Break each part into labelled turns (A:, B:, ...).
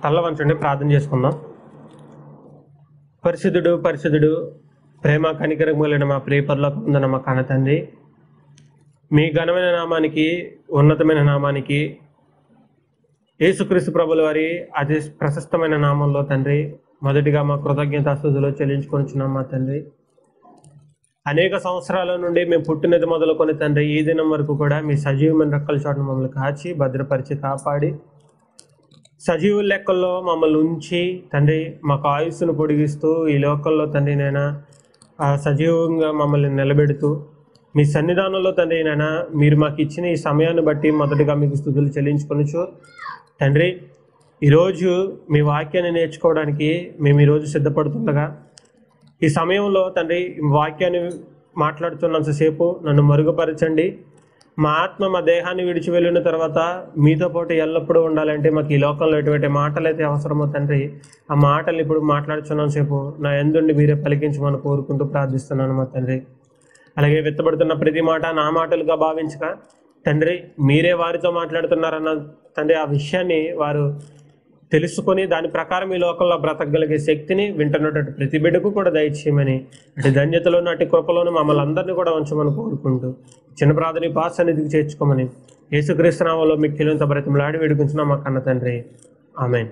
A: తల్ల వంచండి ప్రార్థన చేసుకుందాం పరిశుద్ధుడు పరిశుద్ధుడు ప్రేమ కనికరం కలిగిన మా ప్రియపరులకు ఉందన్న మా కన్న తండ్రి మీ ఘనమైన నామానికి ఉన్నతమైన నామానికి యేసుక్రీస్తు ప్రభుల వారి అతి ప్రశస్తమైన నామంలో తండ్రి మొదటిగా మా కృతజ్ఞతాస్తుతులు చెల్లించుకొనిచున్నాం మా తండ్రి అనేక సంవత్సరాల నుండి మేము పుట్టినది మొదలుకొని తండ్రి ఈ దినం వరకు కూడా మీ సజీవమైన రెక్కల చోట మమ్మల్ని కాచి భద్రపరిచి కాపాడి సజీవ లెక్కల్లో మమ్మల్ని ఉంచి తండ్రి మాకు ఆయుస్సును పొడిగిస్తూ ఈ లోకల్లో తండ్రి నేను సజీవంగా మమ్మల్ని నిలబెడుతూ మీ సన్నిధానంలో తండ్రి నేను మీరు మాకు ఇచ్చిన ఈ సమయాన్ని బట్టి మొదటిగా మీకు స్థుతులు చెల్లించుకొనొచ్చు తండ్రి ఈరోజు మీ వాక్యాన్ని నేర్చుకోవడానికి మేము ఈరోజు సిద్ధపడుతుండగా ఈ సమయంలో తండ్రి ఈ వాక్యాన్ని మాట్లాడుతున్నంతసేపు నన్ను మరుగుపరచండి మా ఆత్మ మా దేహాన్ని విడిచి వెళ్ళిన తర్వాత మీతో పాటు ఎల్లప్పుడూ ఉండాలంటే మాకు ఈ లోకంలో ఎటువంటి మాటలు అయితే అవసరమో తండ్రి ఆ మాటలు ఇప్పుడు మాట్లాడుతున్నంతసేపు నా ఎందుండి మీరే పలికించమని కోరుకుంటూ ప్రార్థిస్తున్నాను మా తండ్రి అలాగే వెత్తబడుతున్న ప్రతి మాట నా మాటలుగా భావించక తండ్రి మీరే వారితో మాట్లాడుతున్నారన్న తండ్రి ఆ విషయాన్ని వారు తెలుసుకొని దాని ప్రకారం ఈ లోకంలో బ్రతకగలిగే శక్తిని వింటున్నటువంటి ప్రతి బిడ్డకు కూడా దయచేయమని అటు ధన్యతలోను అటు కృపలోను మమ్మల్ని అందరినీ కూడా ఉంచమని కోరుకుంటూ చిన్న ప్రార్థన పాస్ సన్నిధికి చేర్చుకోమని యేసుక్రీస్తునామంలో మీకు కిలంత బ్రతిమలాడి వేడుకుంటున్నాం మా కన్న తండ్రి ఆమెన్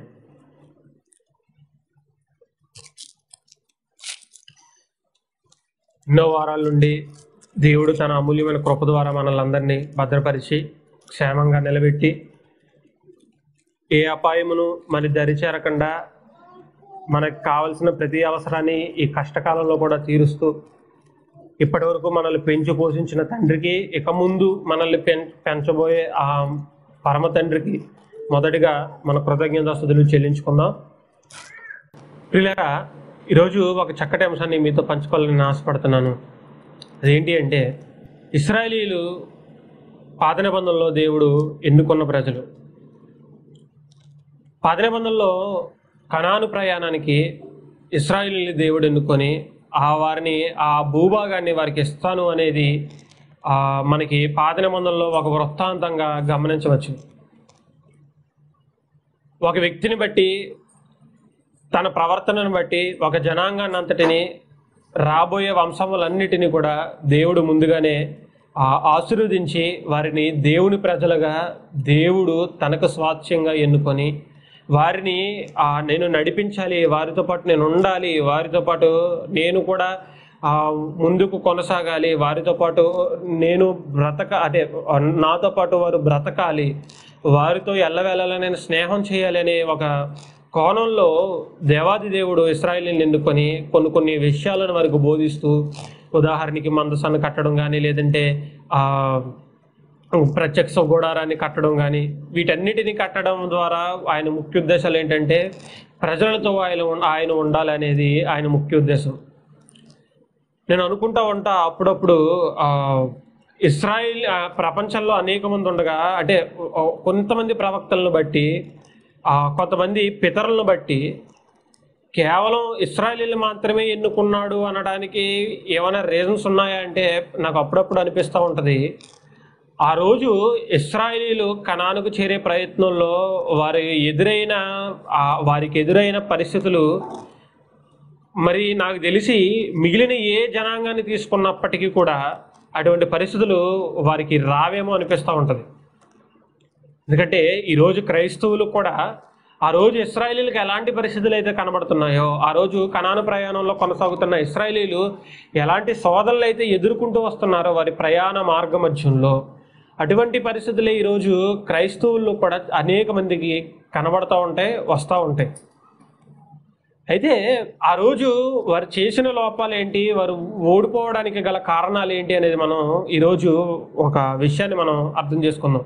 A: ఎన్నో వారాల నుండి దేవుడు తన అమూల్యమైన కృప ద్వారా మనల్ని అందరినీ భద్రపరిచి క్షేమంగా నిలబెట్టి ఏ అపాయమును మరి దరిచేరకుండా మనకు కావలసిన ప్రతి అవసరాన్ని ఈ కష్టకాలంలో కూడా తీరుస్తూ ఇప్పటి వరకు మనల్ని పెంచి పోషించిన తండ్రికి ఇక ముందు మనల్ని పెం పెంచబోయే ఆ పరమ తండ్రికి మొదటిగా మన కృతజ్ఞతాస్తుతులు చెల్లించుకుందాం పిల్లరా ఈరోజు ఒక చక్కటి అంశాన్ని మీతో పంచుకోవాలని నేను ఆశపడుతున్నాను అదేంటి అంటే ఇస్రాయేలీలు పాత నిబంధనలో దేవుడు ఎన్నుకున్న ప్రజలు పాత నిబంధనలో కణాను ప్రయాణానికి ఇస్రాయిల్ దేవుడు ఎన్నుకొని ఆ వారిని ఆ భూభాగాన్ని వారికి ఇస్తాను అనేది ఆ, మనకి పాత నిబంధనలో ఒక వృత్తాంతంగా గమనించవచ్చు ఒక వ్యక్తిని బట్టి తన ప్రవర్తనను బట్టి ఒక జనాంగాన్ని అంతటిని రాబోయే వంశములన్నిటినీ కూడా దేవుడు ముందుగానే ఆ, ఆశీర్వదించి వారిని దేవుని ప్రజలుగా దేవుడు తనకు స్వాస్థ్యంగా ఎన్నుకొని వారిని ఆ, నేను నడిపించాలి వారితో పాటు నేను ఉండాలి వారితో పాటు నేను కూడా ఆ, ముందుకు కొనసాగాలి వారితో పాటు నేను బ్రతక అదే నాతో పాటు వారు బ్రతకాలి వారితో ఎల్లవేళలా నేను స్నేహం చేయాలి అనే ఒక కోణంలో దేవాది దేవుడు ఇస్రాయిల్ని ఎన్నుకొని కొన్ని కొన్ని విషయాలను వారికి బోధిస్తూ ఉదాహరణకి మందసాన్ని కట్టడం కానీ లేదంటే ఆ ప్రత్యక్ష గోడారాన్ని కట్టడం కానీ వీటన్నిటిని కట్టడం ద్వారా ఆయన ముఖ్య ఉద్దేశాలు ఏంటంటే ప్రజలతో ఆయన ఉం- ఆయన ఉండాలనేది ఆయన ముఖ్య ఉద్దేశం నేను అనుకుంటా ఉంటా అప్పుడప్పుడు ఆ, ఇస్రాయిల్ ఆ, ప్రపంచంలో అనేక మంది ఉండగా అంటే ఓ, కొంతమంది ప్రవక్తలను బట్టి ఆ, కొంతమంది పితరులను బట్టి కేవలం ఇస్రాయలీలు మాత్రమే ఎన్నుకున్నాడు అనడానికి ఏమైనా రీజన్స్ ఉన్నాయా అంటే నాకు అప్పుడప్పుడు అనిపిస్తూ ఉంటుంది ఆ రోజు ఇస్రాయేలీలు కణానుకు చేరే ప్రయత్నంలో వారి ఎదురైన ఆ వారికి ఎదురైన పరిస్థితులు మరి నాకు తెలిసి మిగిలిన ఏ జనాంగాన్ని తీసుకున్నప్పటికీ కూడా అటువంటి పరిస్థితులు వారికి రావేమో అనిపిస్తూ ఉంటుంది ఎందుకంటే ఈరోజు క్రైస్తవులు కూడా ఆ రోజు ఇస్రాయేలీలకు ఎలాంటి పరిస్థితులు అయితే కనబడుతున్నాయో ఆ రోజు కణాను ప్రయాణంలో కొనసాగుతున్న ఇస్రాయేలీలు ఎలాంటి సోదరులు అయితే ఎదుర్కొంటూ వస్తున్నారో వారి ప్రయాణ మార్గ మధ్యంలో అటువంటి పరిస్థితులే ఈరోజు క్రైస్తవులు కూడా అనేక మందికి కనబడతా ఉంటాయి వస్తూ ఉంటాయి అయితే ఆ రోజు వారు చేసిన లోపాలు ఏంటి వారు ఓడిపోవడానికి గల కారణాలు ఏంటి అనేది మనం ఈరోజు ఒక విషయాన్ని మనం అర్థం చేసుకుందాం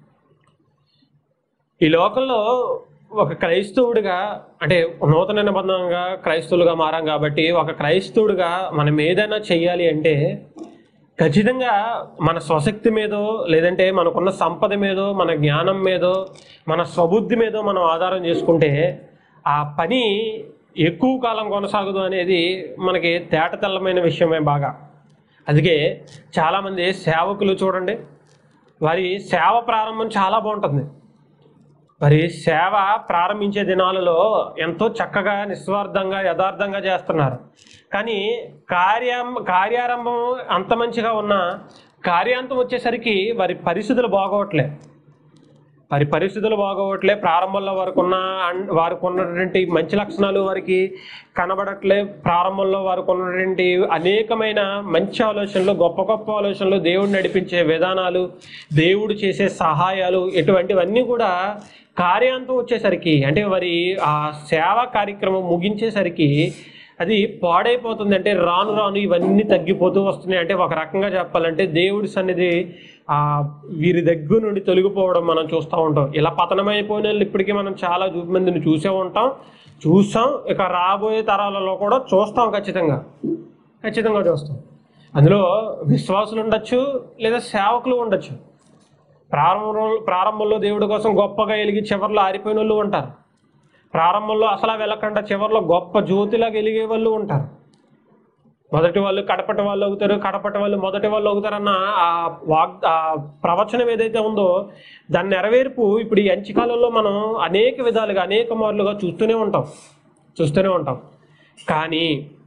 A: ఈ లోకంలో ఒక క్రైస్తవుడిగా అంటే నూతన నిబంధనగా క్రైస్తవులుగా మారాం కాబట్టి ఒక క్రైస్తవుడిగా మనం ఏదైనా చెయ్యాలి అంటే ఖచ్చితంగా మన స్వశక్తి మీదో లేదంటే మనకున్న సంపద మీదో మన జ్ఞానం మీదో మన స్వబుద్ధి మీదో మనం ఆధారం చేసుకుంటే ఆ పని ఎక్కువ కాలం కొనసాగదు అనేది మనకి తేట తెల్లమైన విషయమే బాగా అందుకే చాలామంది సేవకులు చూడండి వారి సేవ ప్రారంభం చాలా బాగుంటుంది మరి సేవ ప్రారంభించే దినాలలో ఎంతో చక్కగా నిస్వార్థంగా యథార్థంగా చేస్తున్నారు కానీ కార్యం కార్యారంభం అంత మంచిగా ఉన్న కార్యాంతం వచ్చేసరికి వారి పరిస్థితులు బాగోవట్లే వారి పరిస్థితులు బాగోవట్లే ప్రారంభంలో వారికి ఉన్న అన్- వారికి ఉన్నటువంటి మంచి లక్షణాలు వారికి కనబడట్లే ప్రారంభంలో వారికి ఉన్నటువంటి అనేకమైన మంచి ఆలోచనలు గొప్ప గొప్ప ఆలోచనలు దేవుడు నడిపించే విధానాలు దేవుడు చేసే సహాయాలు ఇటువంటివన్నీ కూడా కార్యాంతం వచ్చేసరికి అంటే వారి ఆ సేవా కార్యక్రమం ముగించేసరికి అది పాడైపోతుంది అంటే రాను రాను ఇవన్నీ తగ్గిపోతూ వస్తున్నాయి అంటే ఒక రకంగా చెప్పాలంటే దేవుడి సన్నిధి ఆ వీరి దగ్గర నుండి తొలగిపోవడం మనం చూస్తూ ఉంటాం ఇలా పతనమైపోయిన వాళ్ళు ఇప్పటికీ మనం చాలా చూ- మందిని చూసే ఉంటాం చూసాం ఇక రాబోయే తరాలలో కూడా చూస్తాం ఖచ్చితంగా ఖచ్చితంగా చూస్తాం అందులో విశ్వాసులు ఉండొచ్చు లేదా సేవకులు ఉండొచ్చు ప్రారంభంలో ప్రారంభంలో దేవుడి కోసం గొప్పగా వెలిగి చివరిలో ఆరిపోయిన వాళ్ళు ఉంటారు ప్రారంభంలో అసలు వెళ్ళకుండా చివరిలో గొప్ప జ్యోతిలాగా వెలిగే వాళ్ళు ఉంటారు మొదటి వాళ్ళు కడపటి వాళ్ళు అవుతారు కడపటి వాళ్ళు మొదటి వాళ్ళు అవుతారన్న ఆ వాగ్ ఆ ప్రవచనం ఏదైతే ఉందో దాని నెరవేర్పు ఇప్పుడు ఈ అంచికాలంలో మనం అనేక విధాలుగా అనేక మార్లుగా చూస్తూనే ఉంటాం చూస్తూనే ఉంటాం కానీ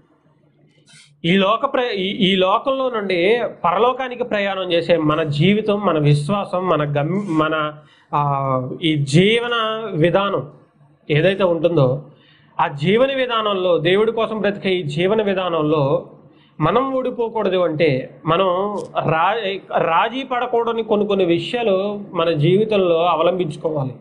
A: ఈ లోక ప్ర ఈ- ఈ లోకంలో నుండి పరలోకానికి ప్రయాణం చేసే మన జీవితం మన విశ్వాసం మన గమ్ మన ఆ, ఈ జీవన విధానం ఏదైతే ఉంటుందో ఆ జీవన విధానంలో దేవుడి కోసం బ్రతికే ఈ జీవన విధానంలో మనం ఓడిపోకూడదు అంటే మనం రా రాజీ పడకూడని కొన్ని కొన్ని విషయాలు మన జీవితంలో అవలంబించుకోవాలి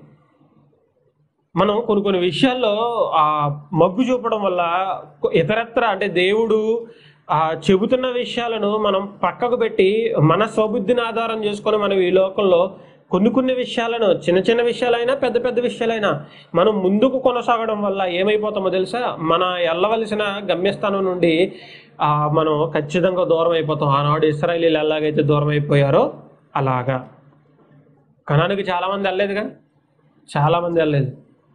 A: మనం కొన్ని కొన్ని విషయాల్లో ఆ మగ్గు చూపడం వల్ల కొ- ఇతరత్ర అంటే దేవుడు ఆ చెబుతున్న విషయాలను మనం పక్కకు పెట్టి మన స్వబుద్ధిని ఆధారం చేసుకొని మనం ఈ లోకంలో కొన్ని కొన్ని విషయాలను చిన్న చిన్న విషయాలైనా పెద్ద పెద్ద విషయాలైనా మనం ముందుకు కొనసాగడం వల్ల ఏమైపోతామో తెలుసా మన వెళ్ళవలసిన గమ్యస్థానం నుండి ఆ మనం ఖచ్చితంగా దూరం అయిపోతాం ఆనాడు ఇస్రాయలీలు ఎలాగైతే దూరం అయిపోయారో అలాగా కణానికి చాలా మంది వెళ్ళలేదుగా చాలా మంది వెళ్ళలేదు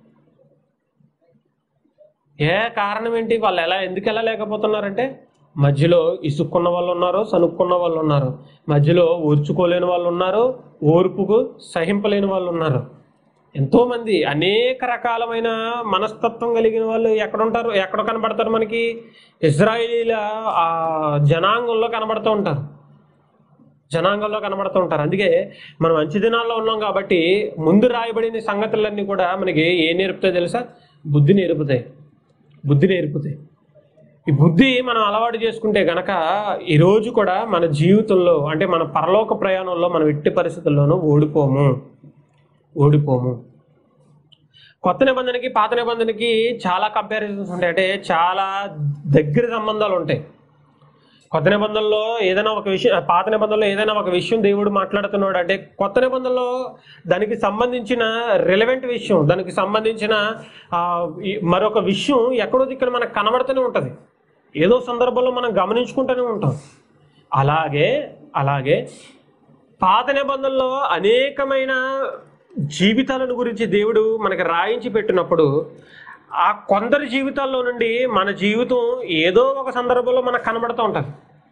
A: ఏ కారణం ఏంటి వాళ్ళు ఎలా ఎందుకు వెళ్ళలేకపోతున్నారంటే మధ్యలో ఇసుక్కున్న వాళ్ళు ఉన్నారు సనుక్కున్న వాళ్ళు ఉన్నారు మధ్యలో ఓర్చుకోలేని వాళ్ళు ఉన్నారు ఓర్పుకు సహింపలేని వాళ్ళు ఉన్నారు ఎంతో మంది అనేక రకాలమైన మనస్తత్వం కలిగిన వాళ్ళు ఎక్కడ ఉంటారు ఎక్కడ కనబడతారు మనకి ఇజ్రాయిలీల ఆ జనాంగంలో కనబడుతూ ఉంటారు జనాంగంలో కనబడుతూ ఉంటారు అందుకే మనం మంచి దినాల్లో ఉన్నాం కాబట్టి ముందు రాయబడిన సంగతులన్నీ కూడా మనకి ఏ నేర్పుతాయి తెలుసా బుద్ధి నేర్పుతాయి బుద్ధి నేర్పుతాయి ఈ బుద్ధి మనం అలవాటు చేసుకుంటే గనక ఈ రోజు కూడా మన జీవితంలో అంటే మన పరలోక ప్రయాణంలో మనం ఎట్టి పరిస్థితుల్లోనూ ఓడిపోము ఓడిపోము కొత్త నిబంధనకి పాత నిబంధనకి చాలా కంపారిజన్స్ ఉంటాయి అంటే చాలా దగ్గర సంబంధాలు ఉంటాయి కొత్త నిబంధనలో ఏదైనా ఒక విషయం పాత నిబంధనలో ఏదైనా ఒక విషయం దేవుడు మాట్లాడుతున్నాడు అంటే కొత్త నిబంధనలో దానికి సంబంధించిన రిలవెంట్ విషయం దానికి సంబంధించిన ఆ, ఈ మరొక విషయం ఎక్కడో ఇక్కడ మనకు కనబడుతూనే ఉంటుంది ఏదో సందర్భంలో మనం గమనించుకుంటూనే ఉంటాం అలాగే అలాగే పాత నిబంధనలో అనేకమైన జీవితాలను గురించి దేవుడు మనకి రాయించి పెట్టినప్పుడు ఆ కొందరి జీవితాల్లో నుండి మన జీవితం ఏదో ఒక సందర్భంలో మనకు కనబడుతూ ఉంటుంది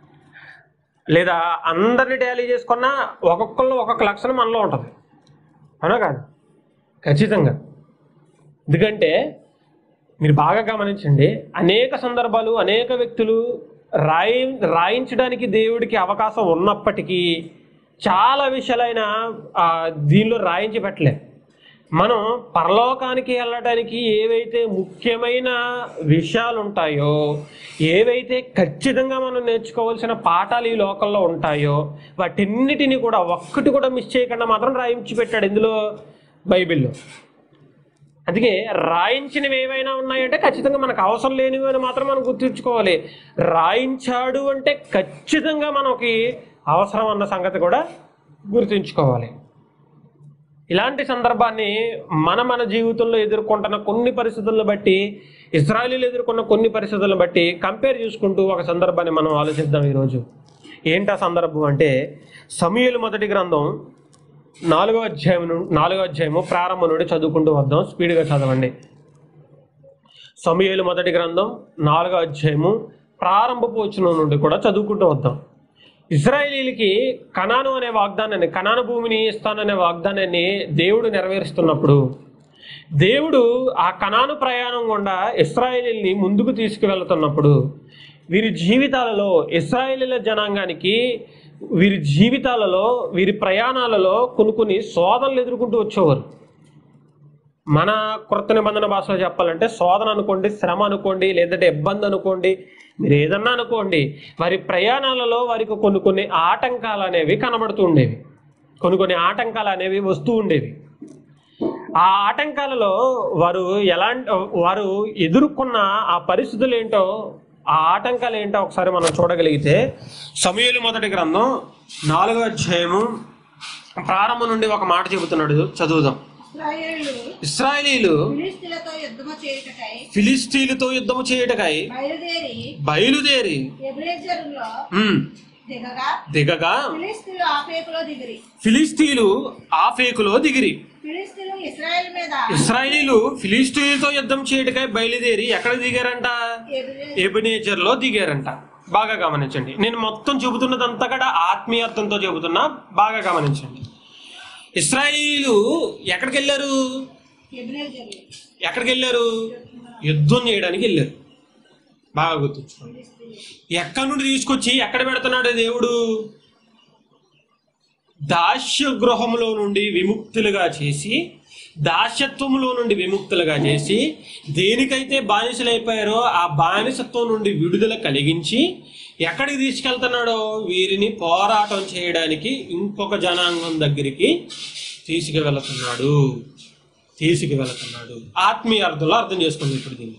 A: లేదా అందరిని టాలీ చేసుకున్నా ఒక్కొక్కళ్ళు ఒక్కొక్క లక్షణం మనలో ఉంటుంది అవునా కాదు ఖచ్చితంగా ఎందుకంటే మీరు బాగా గమనించండి అనేక సందర్భాలు అనేక వ్యక్తులు రాయి రాయించడానికి దేవుడికి అవకాశం ఉన్నప్పటికీ చాలా విషయాలైన ఆ, దీనిలో రాయించి పెట్టలే మనం పరలోకానికి వెళ్ళడానికి ఏవైతే ముఖ్యమైన విషయాలు ఉంటాయో ఏవైతే ఖచ్చితంగా మనం నేర్చుకోవాల్సిన పాఠాలు ఈ లోకంలో ఉంటాయో వాటిన్నిటిని కూడా ఒక్కటి కూడా మిస్ చేయకుండా మాత్రం రాయించి పెట్టాడు ఇందులో బైబిల్లో అందుకే రాయించినవి ఏవైనా ఉన్నాయంటే ఖచ్చితంగా మనకు అవసరం లేనివి అని మాత్రం మనం గుర్తుంచుకోవాలి రాయించాడు అంటే ఖచ్చితంగా మనకి అవసరం అన్న సంగతి కూడా గుర్తుంచుకోవాలి ఇలాంటి సందర్భాన్ని మన మన జీవితంలో ఎదుర్కొంటున్న కొన్ని పరిస్థితులను బట్టి ఇజ్రాయలీలు ఎదుర్కొన్న కొన్ని పరిస్థితులను బట్టి కంపేర్ చేసుకుంటూ ఒక సందర్భాన్ని మనం ఆలోచిద్దాం ఈరోజు ఏంటి ఆ సందర్భం అంటే సమీయులు మొదటి గ్రంథం నాలుగో అధ్యాయం ను- నాలుగో అధ్యాయము ప్రారంభం నుండి చదువుకుంటూ వద్దాం స్పీడ్గా చదవండి సమయలు మొదటి గ్రంథం నాలుగో అధ్యాయము ప్రారంభపు వచనం నుండి కూడా చదువుకుంటూ వద్దాం ఇజ్రాయేలీలకి కనాను అనే వాగ్దానాన్ని కనాను భూమిని ఇస్తాననే వాగ్దానాన్ని దేవుడు నెరవేరుస్తున్నప్పుడు దేవుడు ఆ కణాను ప్రయాణం గుండా ఇస్రాయేలీని ముందుకు తీసుకువెళ్తున్నప్పుడు వీరి జీవితాలలో ఇస్రాయేలీల జనాంగానికి వీరి జీవితాలలో వీరి ప్రయాణాలలో కొన్ని కొన్ని శోధనలు ఎదుర్కొంటూ వచ్చేవారు మన కృత నిబంధన భాషలో చెప్పాలంటే శోధన అనుకోండి శ్రమ అనుకోండి లేదంటే ఇబ్బంది అనుకోండి మీరు ఏదన్నా అనుకోండి వారి ప్రయాణాలలో వారికి కొన్ని కొన్ని ఆటంకాలు అనేవి కనబడుతూ ఉండేవి కొన్ని కొన్ని ఆటంకాలు అనేవి వస్తూ ఉండేవి ఆ ఆటంకాలలో వారు ఎలాంటి వారు ఎదుర్కొన్న ఆ పరిస్థితులు ఏంటో ఆ ఆటంకాలు ఏంటో ఒకసారి మనం చూడగలిగితే సమయలు మొదటి గ్రంథం నాలుగో అధ్యాయము ప్రారంభం నుండి ఒక మాట చెబుతున్నాడు చదువుదాం
B: ఇశ్రాయేలు
A: ఇస్రాయేలీలు
B: ఫిలిష్తీయులతో యుద్ధము చేయుటకై
A: ఫిలిస్తీన్లతో యుద్ధము చేయుటకై
B: బయలుదేరి
A: బయలుదేరి
B: ఎబ్రేజరులో
A: ఉమ్,
B: దిగగా
A: దిగగా
B: ఫిలిస్తీయులు ఆపేకులో దిగిరి
A: ఫిలిస్తీన్లు ఆఫేకులో దిగిరి
B: ఫిలిస్తీయులు ఇస్రాయేల్ మీద
A: ఇస్రాయేలీలు ఫిలిస్తీన్లతో యుద్ధం చేయటకై బయలుదేరి ఎక్కడ దిగారంట
B: ఎబ్రే-
A: ఎబినేజర్ లో దిగారంట బాగా గమనించండి నేను మొత్తం చెబుతున్నదంతా కూడా ఆత్మీయత్వంతో చెబుతున్నా బాగా గమనించండి ఇస్రాయేలీలు ఎక్కడికి వెళ్ళారు
B: ఎబ్రేజరులు
A: ఎక్కడికి వెళ్ళారు యుద్ధం చేయడానికి వెళ్ళారు బాగా గుర్తుంచుకోండి ఎక్కడి నుండి తీసుకొచ్చి ఎక్కడ పెడుతున్నాడు దేవుడు దాస్య గృహంలో నుండి విముక్తులుగా చేసి దాస్యత్వంలో నుండి విముక్తులుగా చేసి దేనికైతే బానిసలైపోయారో ఆ బానిసత్వం నుండి విడుదల కలిగించి ఎక్కడికి తీసుకెళ్తున్నాడో వీరిని పోరాటం చేయడానికి ఇంకొక జనాంగం దగ్గరికి తీసుకువెళుతున్నాడు తీసుకువెళుతున్నాడు ఆత్మీయ అర్థంలో అర్థం చేసుకోండి ఇప్పుడు దీన్ని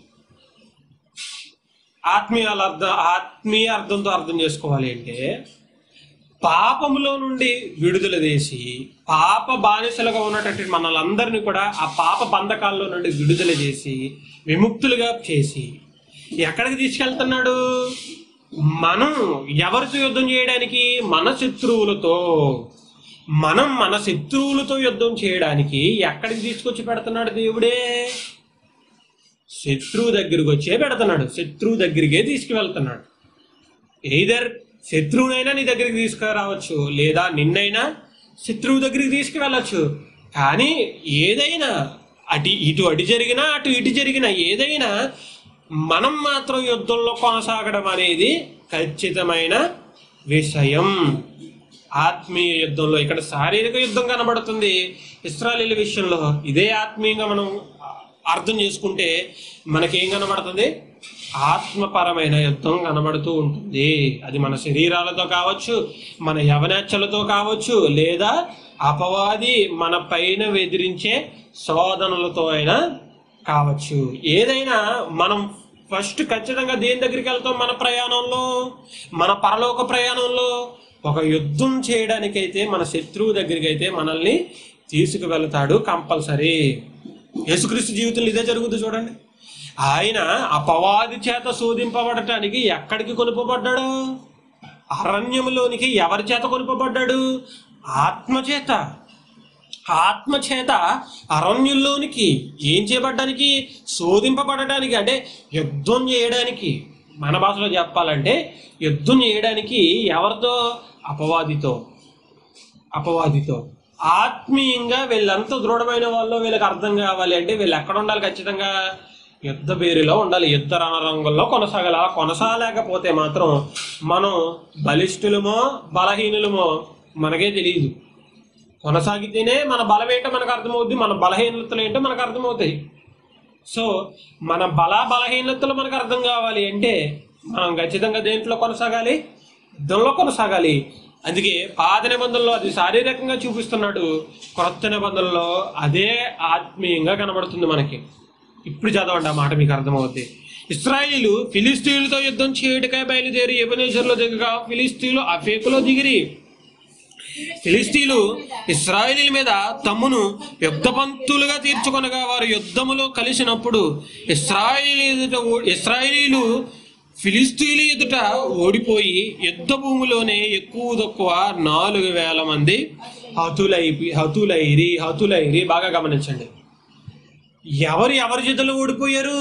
A: ఆత్మీయ అర్థం ఆత్మీయ అర్థంతో అర్థం చేసుకోవాలి అంటే పాపములో నుండి విడుదల చేసి పాప బానిసలుగా ఉన్నటువంటి మనలందరినీ కూడా ఆ పాప బంధకాల్లో నుండి విడుదల చేసి విముక్తులుగా చేసి ఎక్కడికి తీసుకెళ్తున్నాడు మనం ఎవరితో యుద్ధం చేయడానికి మన శత్రువులతో మనం మన శత్రువులతో యుద్ధం చేయడానికి ఎక్కడికి తీసుకొచ్చి పెడుతున్నాడు దేవుడే శత్రువు దగ్గరికి వచ్చే పెడుతున్నాడు శత్రువు దగ్గరికే తీసుకువెళ్తున్నాడు ఎయిదర్ శత్రువునైనా నీ దగ్గరికి తీసుకురావచ్చు లేదా నిన్నైనా శత్రువు దగ్గరికి తీసుకువెళ్ళచ్చు కానీ ఏదైనా అటు ఇటు అటు జరిగినా అటు ఇటు జరిగినా ఏదైనా మనం మాత్రం యుద్ధంలో కొనసాగడం అనేది ఖచ్చితమైన విషయం ఆత్మీయ యుద్ధంలో ఇక్కడ శారీరక యుద్ధం కనబడుతుంది ఇస్రాయలీల విషయంలో ఇదే ఆత్మీయంగా మనం అర్థం చేసుకుంటే మనకేం కనబడుతుంది ఆత్మపరమైన యుద్ధం కనబడుతూ ఉంటుంది అది మన శరీరాలతో కావచ్చు మన యవనేచ్ఛలతో కావచ్చు లేదా అపవాది మన పైన వెదిరించే శోధనలతో అయినా కావచ్చు ఏదైనా మనం ఫస్ట్ ఖచ్చితంగా దేని దగ్గరికి వెళ్తాం మన ప్రయాణంలో మన పరలోక ప్రయాణంలో ఒక యుద్ధం చేయడానికైతే మన శత్రువు దగ్గరికి అయితే మనల్ని తీసుకువెళ్తాడు కంపల్సరీ యేసుక్రీస్తు జీవితంలో ఇదే జరుగుతుంది చూడండి ఆయన అపవాది చేత శోధింపబడటానికి ఎక్కడికి కొనుపబడ్డాడు అరణ్యములోనికి ఎవరి చేత కొనుపబడ్డాడు ఆత్మ చేత ఆత్మ చేత అరణ్యంలోనికి ఏం చేయబడ్డానికి శోధింపబడటానికి అంటే యుద్ధం చేయడానికి మన భాషలో చెప్పాలంటే యుద్ధం చేయడానికి ఎవరితో అపవాదితో అపవాదితో ఆత్మీయంగా వీళ్ళంత దృఢమైన వాళ్ళు వీళ్ళకి అర్థం కావాలి అంటే వీళ్ళు ఎక్కడ ఉండాలి ఖచ్చితంగా యుద్ధ బేరిలో ఉండాలి యుద్ధ రణరంగంలో కొనసాగాలి అలా కొనసాగలేకపోతే మాత్రం మనం బలిష్ఠులమో బలహీనులమో మనకే తెలియదు కొనసాగితేనే మన బలం ఏంటో మనకు అర్థమవుద్ది మన బలహీనతలు ఏంటో మనకు అర్థమవుతాయి సో మన బల బలహీనతలు మనకు అర్థం కావాలి అంటే మనం ఖచ్చితంగా దేంట్లో కొనసాగాలి యుద్ధంలో కొనసాగాలి అందుకే పాత నిబంధనలో అది శారీరకంగా చూపిస్తున్నాడు క్రొత్త నిబంధనలో అదే ఆత్మీయంగా కనబడుతుంది మనకి ఇప్పుడు చదవండి ఆ మాట మీకు అర్థమవుద్ది ఇస్రాయిలు ఫిలిస్తీన్లతో యుద్ధం చేయుటకై బయలుదేరి ఎబనేశ్వర్లో దిగగా ఫిలిస్తీన్లు అఫేకులో దిగిరి ఫిలిస్తీన్లు ఇస్రాయేలీల మీద తమ్మును యుద్ధపంతులుగా తీర్చుకొనగా వారు యుద్ధములో కలిసినప్పుడు ఇస్రాయేలీ ఎదుట ఓ- ఇస్రాయేలీలు ఫిలిస్తీన్ల ఎదుట ఓడిపోయి యుద్ధ భూమిలోనే ఎక్కువ తక్కువ నాలుగు వేల మంది హతులై హతులైరి హతులైరి బాగా గమనించండి ఎవరు ఎవరి చేతిలో ఓడిపోయారు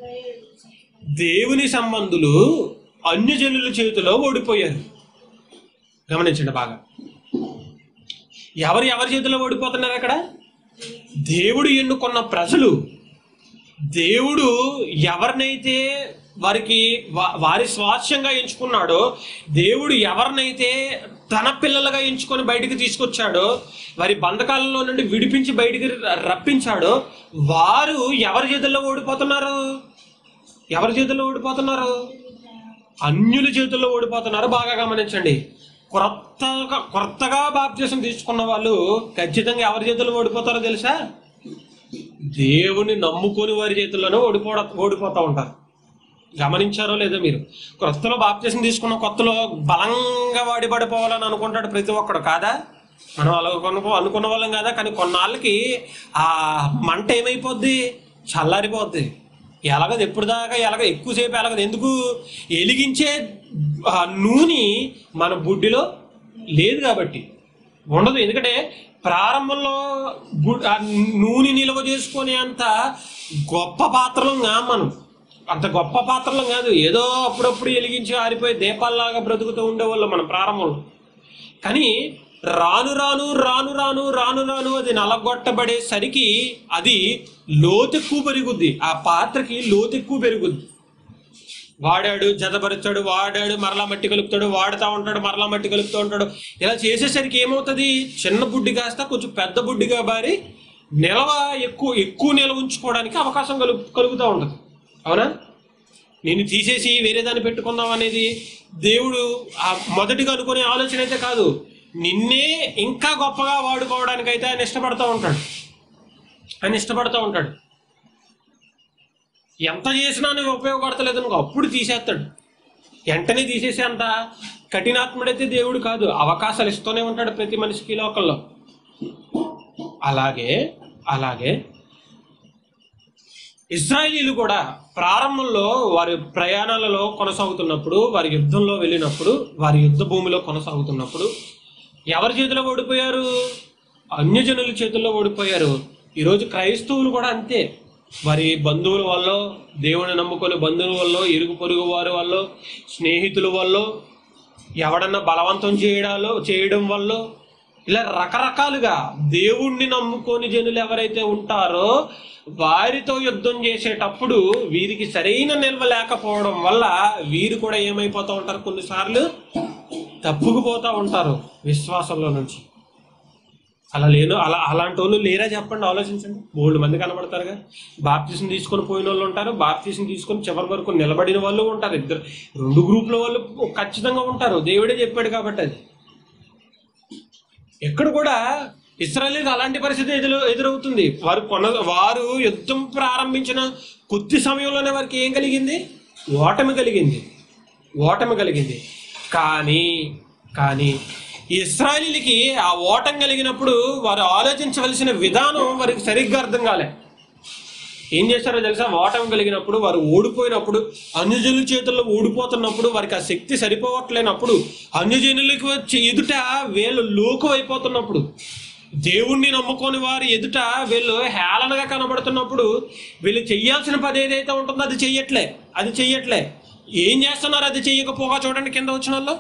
A: దేవుని సంబంధులు అన్యజనుల చేతిలో ఓడిపోయారు గమనించండి బాగా ఎవరు ఎవరి చేతిలో ఓడిపోతున్నారు అక్కడ దేవుడు ఎన్నుకున్న ప్రజలు దేవుడు ఎవరినైతే వారికి వా- వారి స్వాస్యంగా ఎంచుకున్నాడో దేవుడు ఎవరినైతే తన పిల్లలుగా ఎంచుకొని బయటికి తీసుకొచ్చాడో వారి బంధకాలలో నుండి విడిపించి బయటికి ర- రప్పించాడో వారు ఎవరి చేతుల్లో ఓడిపోతున్నారు ఎవరి చేతుల్లో ఓడిపోతున్నారు అన్యుల చేతుల్లో ఓడిపోతున్నారు బాగా గమనించండి కొత్తగా కొత్తగా బాప్తీసం తీసుకున్న వాళ్ళు ఖచ్చితంగా ఎవరి చేతుల్లో ఓడిపోతారో తెలుసా దేవుని నమ్ముకొని వారి చేతుల్లోనే ఓడిపోడ ఓడిపోతూ ఉంటారు గమనించారో లేదో మీరు కొత్తలో బాప్తీసం తీసుకున్న కొత్తలో బలంగా వాడి పడిపోవాలని అనుకుంటాడు ప్రతి ఒక్కడు కాదా మనం అలా అనుకో అనుకున్న వాళ్ళం కదా కానీ కొన్నాళ్ళకి ఆ మంట ఏమైపోద్ది చల్లారిపోద్ది ఎలాగదు ఎప్పుడు దాకా ఎలాగ ఎక్కువసేపు ఎలాగదు ఎందుకు ఎలిగించే ఆ నూనె మన బుడ్డిలో లేదు కాబట్టి ఉండదు ఎందుకంటే ప్రారంభంలో గు- ఆ నూనె నిల్వ చేసుకునే అంత గొప్ప పాత్రలు కా మనం అంత గొప్ప పాత్రలు కాదు ఏదో అప్పుడప్పుడు వెలిగించి ఆరిపోయి దీపాల్లాగా బ్రతుకుతూ ఉండేవాళ్ళం మనం ప్రారంభంలో కానీ రాను రాను రాను రాను రాను రాను అది నలగొట్టబడేసరికి అది లోతెక్కువ పెరుగుద్ది ఆ పాత్రకి లోతెక్కువ పెరుగుద్ది వాడాడు జతపరుచాడు వాడాడు మరలా మట్టి కలుపుతాడు వాడుతూ ఉంటాడు మరలా మట్టి కలుపుతూ ఉంటాడు ఇలా చేసేసరికి ఏమవుతుంది చిన్న బుడ్డి కాస్త కొంచెం పెద్ద బుడ్డిగా మారి నిల్వ ఎక్కువ ఎక్కువ నిల్వ ఉంచుకోవడానికి అవకాశం కలుగు కలుగుతూ ఉంటుంది అవునా నేను తీసేసి వేరే దాన్ని పెట్టుకుందాం అనేది దేవుడు ఆ మొదటిగా అనుకునే ఆలోచన అయితే కాదు నిన్నే ఇంకా గొప్పగా వాడుకోవడానికైతే ఆయన ఇష్టపడుతూ ఉంటాడు ఆయన ఇష్టపడుతూ ఉంటాడు ఎంత చేసినా నువ్వు ఉపయోగపడతలేదు అనుకో అప్పుడు తీసేస్తాడు వెంటనే తీసేసే అంత కఠినాత్ముడైతే దేవుడు కాదు అవకాశాలు ఇస్తూనే ఉంటాడు ప్రతి మనిషికి ఈ లోకంలో అలాగే అలాగే ఇస్రాయేలీలు కూడా ప్రారంభంలో వారి ప్రయాణాలలో కొనసాగుతున్నప్పుడు వారి యుద్ధంలో వెళ్ళినప్పుడు వారి యుద్ధ భూమిలో కొనసాగుతున్నప్పుడు ఎవరి చేతిలో ఓడిపోయారు అన్యజనుల చేతుల్లో ఓడిపోయారు ఈరోజు క్రైస్తవులు కూడా అంతే వారి బంధువుల వల్ల దేవుని నమ్ముకొని బంధువుల వల్ల ఇరుగు పొరుగు వారి వల్ల స్నేహితుల వల్ల ఎవడన్నా బలవంతం చేయడాలో చేయడం వల్ల ఇలా రకరకాలుగా దేవుణ్ణి నమ్ముకొని జనులు ఎవరైతే ఉంటారో వారితో యుద్ధం చేసేటప్పుడు వీరికి సరైన నిల్వ లేకపోవడం వల్ల వీరు కూడా ఏమైపోతూ ఉంటారు కొన్నిసార్లు తప్పుకుపోతూ ఉంటారు విశ్వాసంలో నుంచి అలా లేను అలా అలాంటి వాళ్ళు లేరా చెప్పండి ఆలోచించండి మూడు మంది కనబడతారుగా బాప్తీసం తీసుకొని పోయిన వాళ్ళు ఉంటారు బాప్తీసం తీసుకొని చివరి వరకు నిలబడిన వాళ్ళు ఉంటారు ఇద్దరు రెండు గ్రూపుల వాళ్ళు ఖచ్చితంగా ఉంటారు దేవుడే చెప్పాడు కాబట్టి అది ఎక్కడ కూడా ఇస్రాయలీకి అలాంటి పరిస్థితి ఎదురు ఎదురవుతుంది వారు కొన వారు యుద్ధం ప్రారంభించిన కొద్ది సమయంలోనే వారికి ఏం కలిగింది ఓటమి కలిగింది ఓటమి కలిగింది కానీ కానీ ఈ ఇస్రాయలీలకి ఆ ఓటమి కలిగినప్పుడు వారు ఆలోచించవలసిన విధానం వారికి సరిగ్గా అర్థం కాలే ఏం చేశారో తెలుసా ఓటమి కలిగినప్పుడు వారు ఓడిపోయినప్పుడు అన్యజనుల చేతుల్లో ఓడిపోతున్నప్పుడు వారికి ఆ శక్తి సరిపోవట్లేనప్పుడు అన్యజనులకు వచ్చి ఎదుట వీళ్ళు లోకు అయిపోతున్నప్పుడు దేవుణ్ణి నమ్ముకొని వారి ఎదుట వీళ్ళు హేళనగా కనబడుతున్నప్పుడు వీళ్ళు చెయ్యాల్సిన పని ఏదైతే ఉంటుందో అది చెయ్యట్లే అది చెయ్యట్లే ఏం చేస్తున్నారు అది చెయ్యకపోగా చూడండి కింద వచ్చిన వాళ్ళు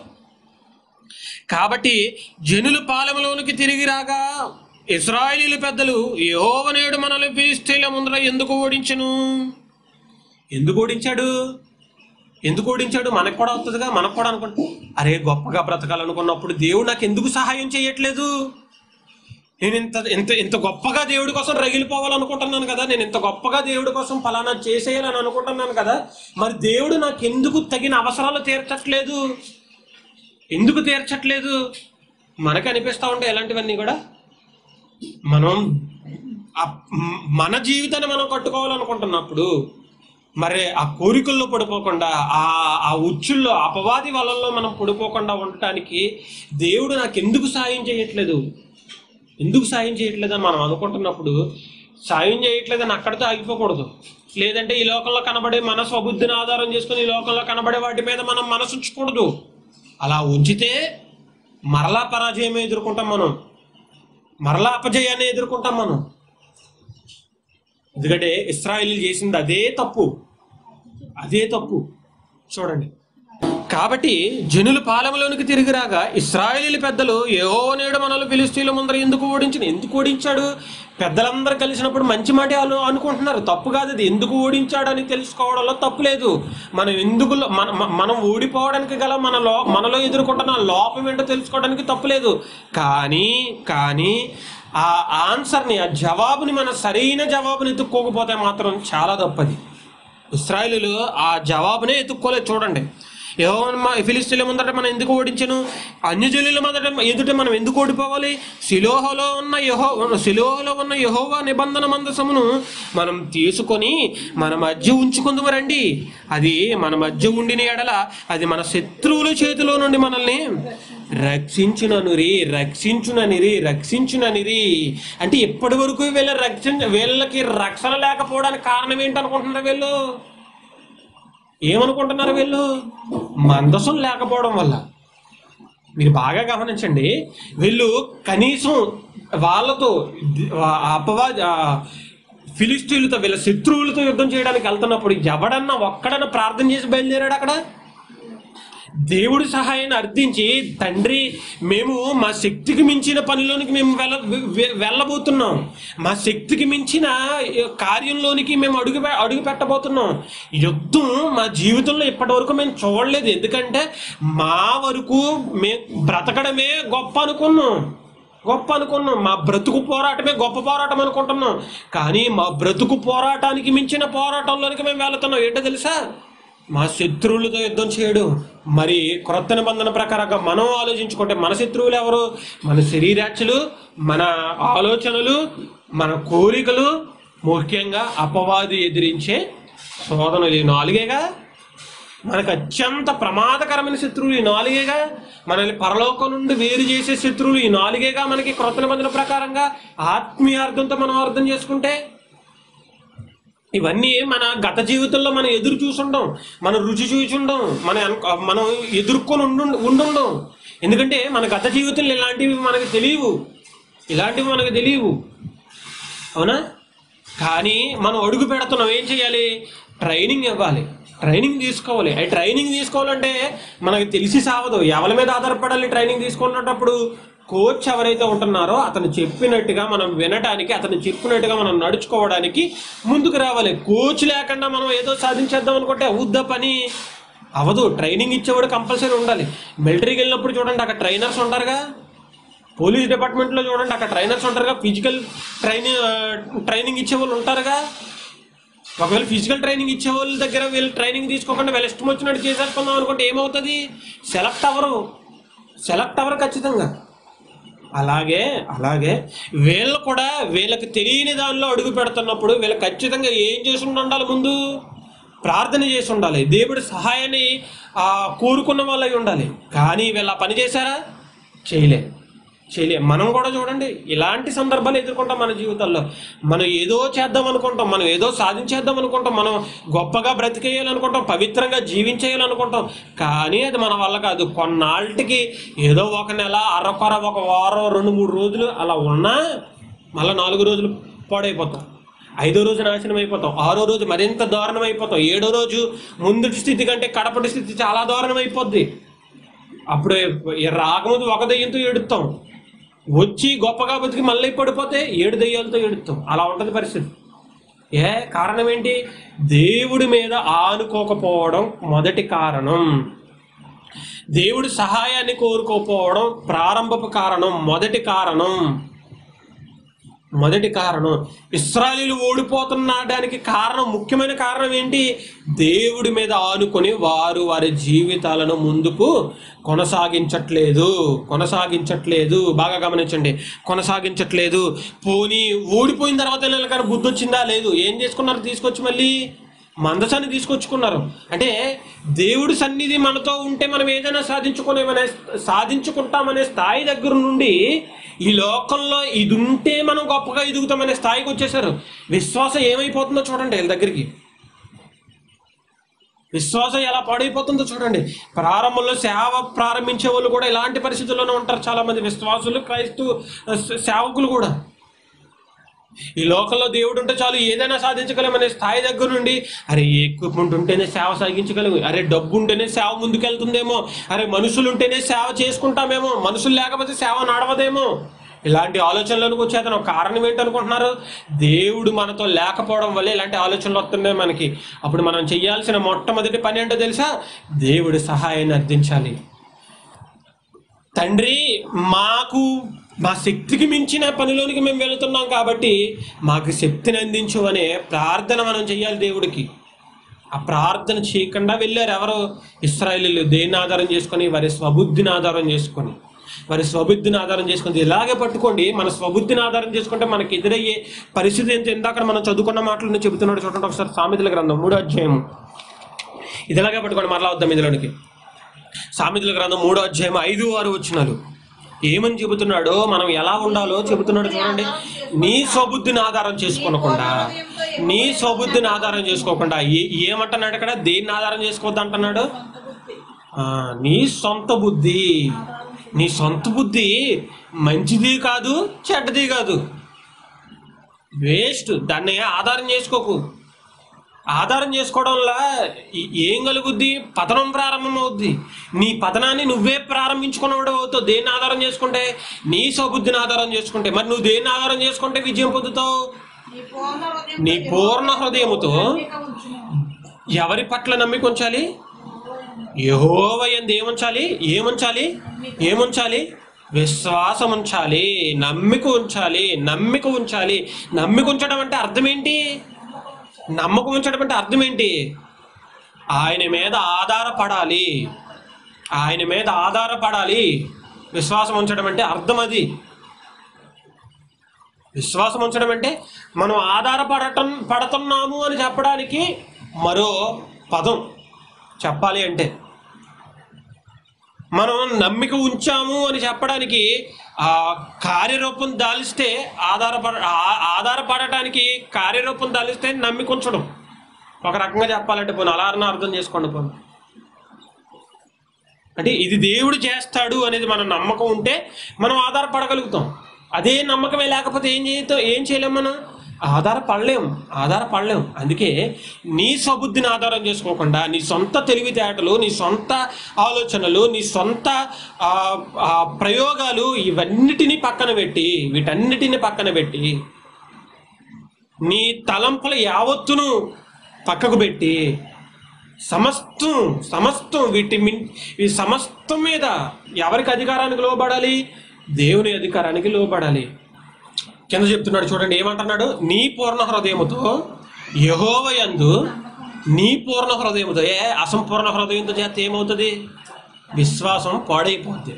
A: కాబట్టి జనులు పాలెంలోనికి తిరిగి రాగా ఇస్రాయేలీల పెద్దలు యెహోవనేడు మనల్ని ఫిలిస్తీన్ల ముందర ఎందుకు ఓడించను ఎందుకు ఓడించాడు ఎందుకు ఓడించాడు మనకు కూడా వస్తుందిగా మనకు కూడా అనుకుంటా అరే గొప్పగా బ్రతకాలనుకున్నప్పుడు దేవుడు నాకు ఎందుకు సహాయం చేయట్లేదు నేను ఇంత ఇంత ఇంత గొప్పగా దేవుడి కోసం రగిలిపోవాలనుకుంటున్నాను కదా నేను ఇంత గొప్పగా దేవుడి కోసం ఫలానా చేసేయాలని అనుకుంటున్నాను కదా మరి దేవుడు నాకు ఎందుకు తగిన అవసరాలు తీర్చట్లేదు ఎందుకు తీర్చట్లేదు మనకు అనిపిస్తూ ఉంటాయి ఇలాంటివన్నీ కూడా మనం ఆ మ్- మన జీవితాన్ని మనం కట్టుకోవాలనుకుంటున్నప్పుడు మరి ఆ కోరికల్లో పడిపోకుండా ఆ ఆ ఉచ్చుల్లో అపవాది వలల్లో మనం పడిపోకుండా ఉండటానికి దేవుడు నాకు ఎందుకు సాయం చేయట్లేదు ఎందుకు సాయం చేయట్లేదని మనం అనుకుంటున్నప్పుడు సాయం చేయట్లేదని అక్కడితో ఆగిపోకూడదు లేదంటే ఈ లోకంలో కనబడే మన స్వబుద్ధిని ఆధారం చేసుకుని ఈ లోకంలో కనబడే వాటి మీద మనం మనసు ఉంచకూడదు అలా ఉంచితే మరలా పరాజయమే ఎదుర్కొంటాం మనం మరలా అపజయాన్ని ఎదుర్కొంటాం మనం ఎందుకంటే ఇస్రాయిల్ చేసింది అదే తప్పు అదే తప్పు చూడండి కాబట్టి జనులు పాలెంలోనికి తిరిగి రాగా ఇస్రాయేలీ పెద్దలు ఏవో నేడు మనల్ని ఫిలిస్తీన్ల ముందర ఎందుకు ఓడించిన ఎందుకు ఓడించాడు పెద్దలందరూ కలిసినప్పుడు మంచి మాట అను అనుకుంటున్నారు తప్పు కాదు అది ఎందుకు ఓడించాడని తెలుసుకోవడంలో తప్పు లేదు మనం ఎందుకు లో- మన మ- మనం ఓడిపోవడానికి గల మనలో మనలో ఎదుర్కొంటున్న లోపం ఏంటో తెలుసుకోవడానికి తప్పు లేదు కానీ కానీ ఆ ఆన్సర్ని ఆ జవాబుని మన సరైన జవాబుని ఎత్తుక్కోకపోతే మాత్రం చాలా తప్పది ఇస్రాయలీలు ఆ జవాబునే ఎత్తుక్కోలేదు చూడండి ఏవో ఫిలిస్తీన్ల ముందట మనం ఎందుకు ఓడించను అన్యజనుల మొదట ఎదుట మనం ఎందుకు ఓడిపోవాలి శిలోహలో ఉన్న యహో శిలోహలో ఉన్న యహోవా నిబంధన మందసమును మనం తీసుకొని మన మధ్య ఉంచుకుందాము రండి అది మన మధ్య ఉండిన ఎడల అది మన శత్రువుల చేతిలో నుండి మనల్ని రక్షించుననురి రక్షించుననిరి రక్షించుననిరి అంటే ఎప్పటి వరకు వీళ్ళ రక్షణ వీళ్ళకి రక్షణ లేకపోవడానికి కారణం ఏంటనుకుంటున్నారు వీళ్ళు ఏమనుకుంటున్నారు వీళ్ళు మందసం లేకపోవడం వల్ల మీరు బాగా గమనించండి వీళ్ళు కనీసం వాళ్ళతో అపవా ఆ, ఫిలిస్టీన్లతో వీళ్ళ శత్రువులతో యుద్ధం చేయడానికి వెళ్తున్నప్పుడు ఎవడన్నా ఒక్కడన్నా ప్రార్థన చేసి బయలుదేరాడు అక్కడ దేవుడి సహాయాన్ని అర్థించి తండ్రి మేము మా శక్తికి మించిన పనిలోనికి మేము వెళ్ళ వె- వెళ్ళబోతున్నాం మా శక్తికి మించిన కార్యంలోనికి మేము అడుగు పె- అడుగు పెట్టబోతున్నాం యుద్ధం మా జీవితంలో ఇప్పటి వరకు మేము చూడలేదు ఎందుకంటే మా వరకు మేము బ్రతకడమే గొప్ప అనుకున్నాం గొప్ప అనుకున్నాం మా బ్రతుకు పోరాటమే గొప్ప పోరాటం అనుకుంటున్నాం కానీ మా బ్రతుకు పోరాటానికి మించిన పోరాటంలోనికి మేము వెళుతున్నాం ఏంటో తెలుసా మా శత్రువులతో యుద్ధం చేయడు మరి క్రొత్త నిబంధన ప్రకారంగా మనం ఆలోచించుకుంటే మన శత్రువులు ఎవరు మన శరీరాచులు మన ఆలోచనలు మన కోరికలు ముఖ్యంగా అపవాది ఎదిరించే శోధనలు ఈ నాలుగేగా మనకు అత్యంత ప్రమాదకరమైన శత్రువులు ఈ నాలుగేగా మనల్ని పరలోకం నుండి వేరు చేసే శత్రువులు ఈ నాలుగేగా మనకి క్రొత్త నిబంధన ప్రకారంగా ఆత్మీయార్థంతో మనం అర్థం చేసుకుంటే ఇవన్నీ మన గత జీవితంలో మనం ఎదురు చూసుండం మనం రుచి చూసుండం మన అను- మనం ఎదుర్కొని ఉండు ఉండుండం ఎందుకంటే మన గత జీవితంలో ఇలాంటివి మనకు తెలియవు ఇలాంటివి మనకు తెలియవు అవునా కానీ మనం అడుగు పెడుతున్నాం ఏం చేయాలి ట్రైనింగ్ ఇవ్వాలి ట్రైనింగ్ తీసుకోవాలి ఆ ట్రైనింగ్ తీసుకోవాలంటే మనకు తెలిసి సావదు ఎవరి మీద ఆధారపడాలి ట్రైనింగ్ తీసుకున్నప్పుడు కోచ్ ఎవరైతే ఉంటున్నారో అతను చెప్పినట్టుగా మనం వినడానికి అతను చెప్పినట్టుగా మనం నడుచుకోవడానికి ముందుకు రావాలి కోచ్ లేకుండా మనం ఏదో సాధించేద్దాం అనుకుంటే అవుద్దా పని అవదు ట్రైనింగ్ ఇచ్చేవాడు కంపల్సరీ ఉండాలి మిలిటరీకి వెళ్ళినప్పుడు చూడండి అక్కడ ట్రైనర్స్ ఉంటారుగా పోలీస్ డిపార్ట్మెంట్లో చూడండి అక్కడ ట్రైనర్స్ ఉంటారుగా ఫిజికల్ ట్రైనింగ్ ట్రైనింగ్ ఇచ్చే వాళ్ళు ఉంటారుగా ఒకవేళ ఫిజికల్ ట్రైనింగ్ ఇచ్చే వాళ్ళ దగ్గర వీళ్ళు ట్రైనింగ్ తీసుకోకుండా వీళ్ళు ఇష్టం వచ్చినట్టు చేసేసుకుందాం అనుకుంటే ఏమవుతుంది సెలెక్ట్ అవ్వరు సెలెక్ట్ అవ్వరు ఖచ్చితంగా అలాగే అలాగే వీళ్ళు కూడా వీళ్ళకి తెలియని దానిలో అడుగు పెడుతున్నప్పుడు వీళ్ళు ఖచ్చితంగా ఏం చేసి ఉండాలి ముందు ప్రార్థన చేసి ఉండాలి దేవుడి సహాయాన్ని ఆ, కోరుకున్న వాళ్ళై ఉండాలి కానీ వీళ్ళు ఆ పని చేశారా చేయలే చేయలే మనం కూడా చూడండి ఇలాంటి సందర్భాలు ఎదుర్కొంటాం మన జీవితాల్లో మనం ఏదో చేద్దాం అనుకుంటాం మనం ఏదో సాధించేద్దాం అనుకుంటాం మనం గొప్పగా బ్రతికేయాలనుకుంటాం పవిత్రంగా జీవించేయాలనుకుంటాం కానీ అది మన వల్ల కాదు కొన్నాళ్ళకి ఏదో ఒక నెల అరకొర ఒక వారం రెండు మూడు రోజులు అలా ఉన్నా మళ్ళీ నాలుగు రోజులు పాడైపోతాం ఐదో రోజు నాశనం అయిపోతాం ఆరో రోజు మరింత దారుణం అయిపోతాం ఏడో రోజు ముందుటి స్థితి కంటే కడపటి స్థితి చాలా దారుణం అయిపోద్ది అప్పుడు ఈ రాకముందు ఒక దయ్యంతో ఏడుస్తాం వచ్చి గొప్పగా బతికి మళ్ళీ పడిపోతే ఏడు దయ్యాలతో ఏడుస్తాం అలా ఉంటుంది పరిస్థితి ఏ కారణం ఏంటి దేవుడి మీద ఆనుకోకపోవడం మొదటి కారణం దేవుడి సహాయాన్ని కోరుకోకపోవడం ప్రారంభపు కారణం మొదటి కారణం మొదటి కారణం ఇస్రాయలీలు ఓడిపోతున్నాడానికి కారణం ముఖ్యమైన కారణం ఏంటి దేవుడి మీద ఆనుకొని వారు వారి జీవితాలను ముందుకు కొనసాగించట్లేదు కొనసాగించట్లేదు బాగా గమనించండి కొనసాగించట్లేదు పోనీ ఓడిపోయిన తర్వాత వీళ్ళకైనా బుద్ధి వచ్చిందా లేదు ఏం చేసుకున్నారు తీసుకొచ్చి మళ్ళీ మందసాన్ని తీసుకొచ్చుకున్నారు అంటే దేవుడి సన్నిధి మనతో ఉంటే మనం ఏదైనా సాధించుకునేమనే సాధించుకుంటామనే స్థాయి దగ్గర నుండి ఈ లోకంలో ఇది ఉంటే మనం గొప్పగా ఎదుగుతామనే స్థాయికి వచ్చేసారు విశ్వాసం ఏమైపోతుందో చూడండి వీళ్ళ దగ్గరికి విశ్వాసం ఎలా పాడైపోతుందో చూడండి ప్రారంభంలో సేవ ప్రారంభించే వాళ్ళు కూడా ఇలాంటి పరిస్థితుల్లోనే ఉంటారు చాలా మంది విశ్వాసులు క్రైస్తవ సేవకులు కూడా ఈ లోకంలో దేవుడు ఉంటే చాలు ఏదైనా సాధించగలమనే స్థాయి దగ్గర నుండి అరే ఎక్విప్మెంట్ ఉంటేనే సేవ సాగించగలము అరే డబ్బు ఉంటేనే సేవ ముందుకెళ్తుందేమో అరే మనుషులు ఉంటేనే సేవ చేసుకుంటామేమో మనుషులు లేకపోతే సేవ నడవదేమో ఇలాంటి ఆలోచనలకు వచ్చే అతను ఒక కారణం ఏంటనుకుంటున్నారు దేవుడు మనతో లేకపోవడం వల్ల ఇలాంటి ఆలోచనలు వస్తున్నాయి మనకి అప్పుడు మనం చేయాల్సిన మొట్టమొదటి పని ఏంటో తెలుసా దేవుడి సహాయాన్ని అర్థించాలి తండ్రి మాకు మా శక్తికి మించిన పనిలోనికి మేము వెళుతున్నాం కాబట్టి మాకు శక్తిని అందించు అనే ప్రార్థన మనం చేయాలి దేవుడికి ఆ ప్రార్థన చేయకుండా వెళ్ళారు ఎవరు ఇస్రాయలీలు దేన్ని ఆధారం చేసుకొని వారి స్వబుద్ధిని ఆధారం చేసుకొని వారి స్వబుద్ధిని ఆధారం చేసుకొని ఇలాగే పట్టుకోండి మన స్వబుద్ధిని ఆధారం చేసుకుంటే మనకి ఎదురయ్యే పరిస్థితి ఏంటి ఇందాక మనం చదువుకున్న మాటలను చెబుతున్నాడు చూడండి ఒకసారి సామెతల గ్రంథం మూడో అధ్యాయం ఇది ఇలాగే పట్టుకోండి మరలా వద్దాం ఇందులోనికి సామెతల గ్రంథం మూడో అధ్యాయం ఐదు ఆరు వచ్చినాలు ఏమని చెబుతున్నాడో మనం ఎలా ఉండాలో చెబుతున్నాడు చూడండి నీ స్వబుద్ధిని ఆధారం చేసుకోనకుండా నీ స్వబుద్ధిని ఆధారం చేసుకోకుండా ఏ- ఏమంటున్నాడు ఇక్కడ దేన్ని ఆధారం చేసుకోవద్దు అంటున్నాడు
B: సొంత బుద్ధి
A: ఆ, నీ సొంత బుద్ధి నీ సొంత బుద్ధి మంచిది కాదు చెడ్డది కాదు వేస్ట్ దాన్ని ఆధారం చేసుకోకు ఆధారం చేసుకోవడం వల్ల ఈ- ఏం కలుగుద్ది పతనం ప్రారంభమవుద్ది నీ పతనాన్ని నువ్వే ప్రారంభించుకున్నవాడు అవుతావు దేన్ని ఆధారం చేసుకుంటే నీ స్వబుద్ధిని ఆధారం చేసుకుంటే మరి నువ్వు దేన్ని ఆధారం చేసుకుంటే విజయం పొందుతావు
B: నీ పూర్ణ హృదయంతో
A: నీ పూర్ణ హృదయముతో
B: నమ్మిక ఉంచుము.
A: ఎవరి పట్ల నమ్మిక ఉంచాలి యహోవయందు ఏముంచాలి ఏముంచాలి ఏముంచాలి విశ్వాసం ఉంచాలి నమ్మిక ఉంచాలి నమ్మిక ఉంచాలి నమ్మిక ఉంచడం అంటే అర్థం ఏంటి నమ్మకం ఉంచడం అంటే అర్థం ఏంటి ఆయన మీద ఆధారపడాలి ఆయన మీద ఆధారపడాలి విశ్వాసం ఉంచడం అంటే అర్థం అది విశ్వాసం ఉంచడం అంటే మనం ఆధారపడటం పడుతున్నాము అని చెప్పడానికి మరో పదం చెప్పాలి అంటే మనం నమ్మిక ఉంచాము అని చెప్పడానికి ఆ కార్యరూపం దాలిస్తే ఆధారపడ ఆ- ఆధారపడటానికి కార్యరూపం దాలిస్తే నమ్మిక ఉంచడం ఒక రకంగా చెప్పాలంటే పోనీ అలా అన్న అర్థం చేసుకోండి పోనీ అంటే ఇది దేవుడు చేస్తాడు అనేది మన నమ్మకం ఉంటే మనం ఆధారపడగలుగుతాం అదే నమ్మకమే లేకపోతే ఏం చేయతో ఏం చేయలేం మనం ఆధారపడలేం ఆధారపడలేం అందుకే నీ స్వబుద్ధిని ఆధారం చేసుకోకుండా నీ సొంత తెలివితేటలు నీ సొంత ఆలోచనలు నీ సొంత ఆ, ఆ, ప్రయోగాలు ఇవన్నిటినీ పక్కన పెట్టి వీటన్నిటిని పక్కన పెట్టి నీ తలంపుల యావత్తును పక్కకు పెట్టి సమస్తం సమస్తం వీటి మిన్ ఈ సమస్తం మీద ఎవరికి అధికారానికి లోబడాలి దేవుని అధికారానికి లోబడాలి కింద చెప్తున్నాడు చూడండి ఏమంటున్నాడు నీ పూర్ణ హృదయముతో యహోవయందు నీ పూర్ణ హృదయముతో ఏ అసంపూర్ణ హృదయంతో చేస్తే ఏమవుతుంది విశ్వాసం పాడైపోద్ది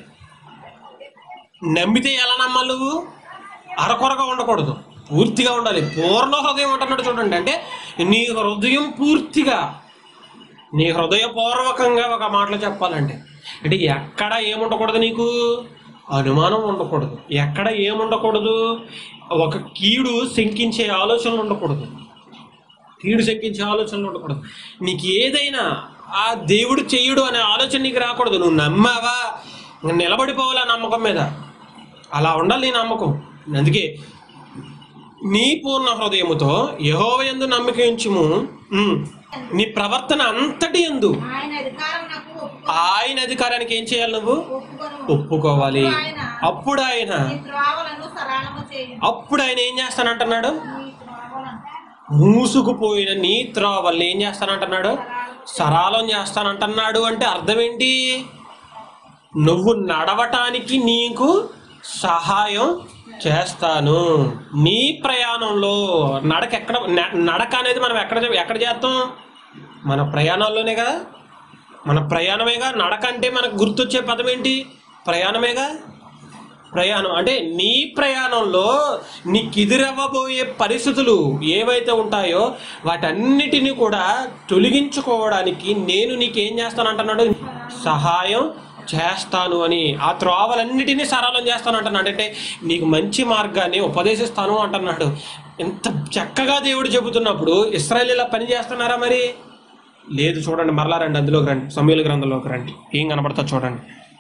A: నమ్మితే ఎలా నమ్మాలి నువ్వు అరకొరగా ఉండకూడదు పూర్తిగా ఉండాలి పూర్ణ హృదయం అంటున్నాడు చూడండి అంటే నీ హృదయం పూర్తిగా నీ హృదయపూర్వకంగా ఒక మాటలు చెప్పాలంటే అంటే ఎక్కడ ఏముండకూడదు నీకు అనుమానం ఉండకూడదు ఎక్కడ ఏముండకూడదు ఒక కీడు శంకించే ఆలోచనలు ఉండకూడదు కీడు శంకించే ఆలోచనలు ఉండకూడదు నీకు ఏదైనా ఆ దేవుడు చెయ్యడు అనే ఆలోచన నీకు రాకూడదు నువ్వు నమ్మావా ఇంక నిలబడిపోవాలి ఆ నమ్మకం మీద అలా ఉండాలి నీ నమ్మకం అందుకే నీ పూర్ణ హృదయముతో యహోవయందు నమ్మిక ఉంచుము ఉమ్. నీ ప్రవర్తన అంతటి ఎందు
B: ఆయన అధికారం నాకు ఒప్పుకో
A: ఆయన అధికారానికి ఏం చేయాలి నువ్వు
B: ఒప్పుకొను
A: ఒప్పుకోవాలి అప్పుడు ఆయన
B: నీ త్రోవలను సరళము చేయి
A: అప్పుడు ఆయన ఏం చేస్తానంటున్నాడు
B: నీ త్రోవలను
A: మూసుకుపోయిన నీ త్రోవల్ని ఏం చేస్తానంటున్నాడు సరాలం చేస్తానంటున్నాడు అంటే అర్థం ఏంటి నువ్వు నడవటానికి నీకు సహాయం చేస్తాను నీ ప్రయాణంలో నడక ఎక్కడ న- నడక అనేది మనం ఎక్కడ ఎక్కడ చేస్తాం మన ప్రయాణాల్లోనే కదా మన ప్రయాణమేగా నడక అంటే మనకు గుర్తొచ్చే పదం ఏంటి ప్రయాణమేగా ప్రయాణం అంటే నీ ప్రయాణంలో నీకు ఎదురవ్వబోయే పరిస్థితులు ఏవైతే ఉంటాయో వాటన్నిటిని కూడా తొలగించుకోవడానికి నేను నీకేం చేస్తానంటున్నాడు సహాయం చేస్తాను అని ఆ త్రోవలన్నిటినీ సరళం చేస్తాను అంటున్నాడు అంటే నీకు మంచి మార్గాన్ని ఉపదేశిస్తాను అంటున్నాడు ఎంత చక్కగా దేవుడు చెబుతున్నప్పుడు ఇస్రాయలీలా పని చేస్తున్నారా మరి లేదు చూడండి మరలా రండి అందులోకి రండి సమీల గ్రంథంలోకి రండి ఏం కనబడతా చూడండి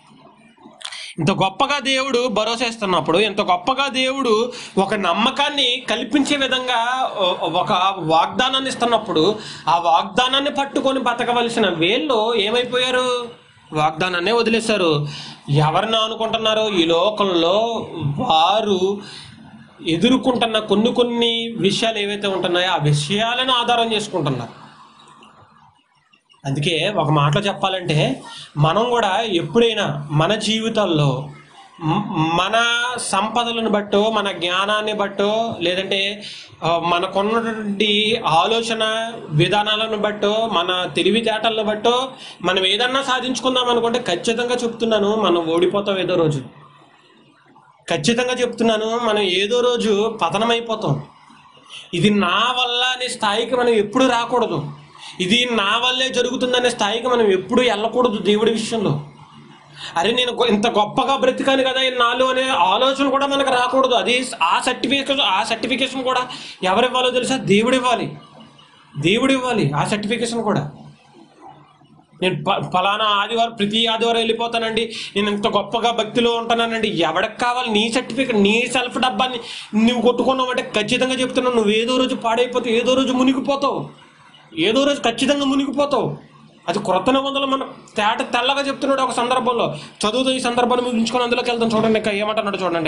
A: ఇంత గొప్పగా దేవుడు భరోసా ఇస్తున్నప్పుడు ఇంత గొప్పగా దేవుడు ఒక నమ్మకాన్ని కల్పించే విధంగా ఒ- ఒక వాగ్దానాన్ని ఇస్తున్నప్పుడు ఆ వాగ్దానాన్ని పట్టుకొని బతకవలసిన వీళ్ళు ఏమైపోయారు వాగ్దానాన్నే వదిలేశారు ఎవరిని అనుకుంటున్నారు ఈ లోకంలో వారు ఎదుర్కొంటున్న కొన్ని కొన్ని విషయాలు ఏవైతే ఉంటున్నాయో ఆ విషయాలను ఆధారం చేసుకుంటున్నారు అందుకే ఒక మాటలో చెప్పాలంటే మనం కూడా ఎప్పుడైనా మన జీవితాల్లో మ- మన సంపదలను బట్టో మన జ్ఞానాన్ని బట్టో లేదంటే ఆ, మనకున్నటువంటి ఆలోచన విధానాలను బట్టో మన తెలివితేటలను బట్టో మనం ఏదన్నా సాధించుకుందాం అనుకుంటే ఖచ్చితంగా చెప్తున్నాను మనం ఓడిపోతాం ఏదో రోజు ఖచ్చితంగా చెప్తున్నాను మనం ఏదో రోజు పతనమైపోతాం ఇది నా వల్ల అనే స్థాయికి మనం ఎప్పుడు రాకూడదు ఇది నా వల్లే జరుగుతుందనే స్థాయికి మనం ఎప్పుడు వెళ్ళకూడదు దేవుడి విషయంలో అరే నేను గొ- ఇంత గొప్పగా బ్రతికాను కదా నాలో అనే ఆలోచన కూడా మనకు రాకూడదు అది ఆ సర్టిఫికేషన్ ఆ సర్టిఫికేషన్ కూడా ఎవరు ఇవ్వాలో తెలుసా దేవుడు ఇవ్వాలి దేవుడు ఇవ్వాలి ఆ సర్టిఫికేషన్ కూడా నేను ప- ఫలానా ఆదివారం ప్రతి ఆదివారం వెళ్ళిపోతానండి నేను ఇంత గొప్పగా భక్తిలో ఉంటానండి ఎవరికి కావాలి నీ సర్టిఫికేట్ నీ సెల్ఫ్ డబ్బాని నువ్వు కొట్టుకున్నావు అంటే ఖచ్చితంగా చెప్తున్నావు నువ్వు ఏదో రోజు పాడైపోతావు ఏదో రోజు మునిగిపోతావు ఏదో రోజు ఖచ్చితంగా మునిగిపోతావు అది క్రొత్త నిబంధనలు మన తేట తెల్లగా చెప్తున్నాడు ఒక సందర్భంలో చదువుతో ఈ సందర్భాన్ని ముగించుకొని అందులోకి వెళ్తాం చూడండి ఇంకా ఏమంటున్నాడు చూడండి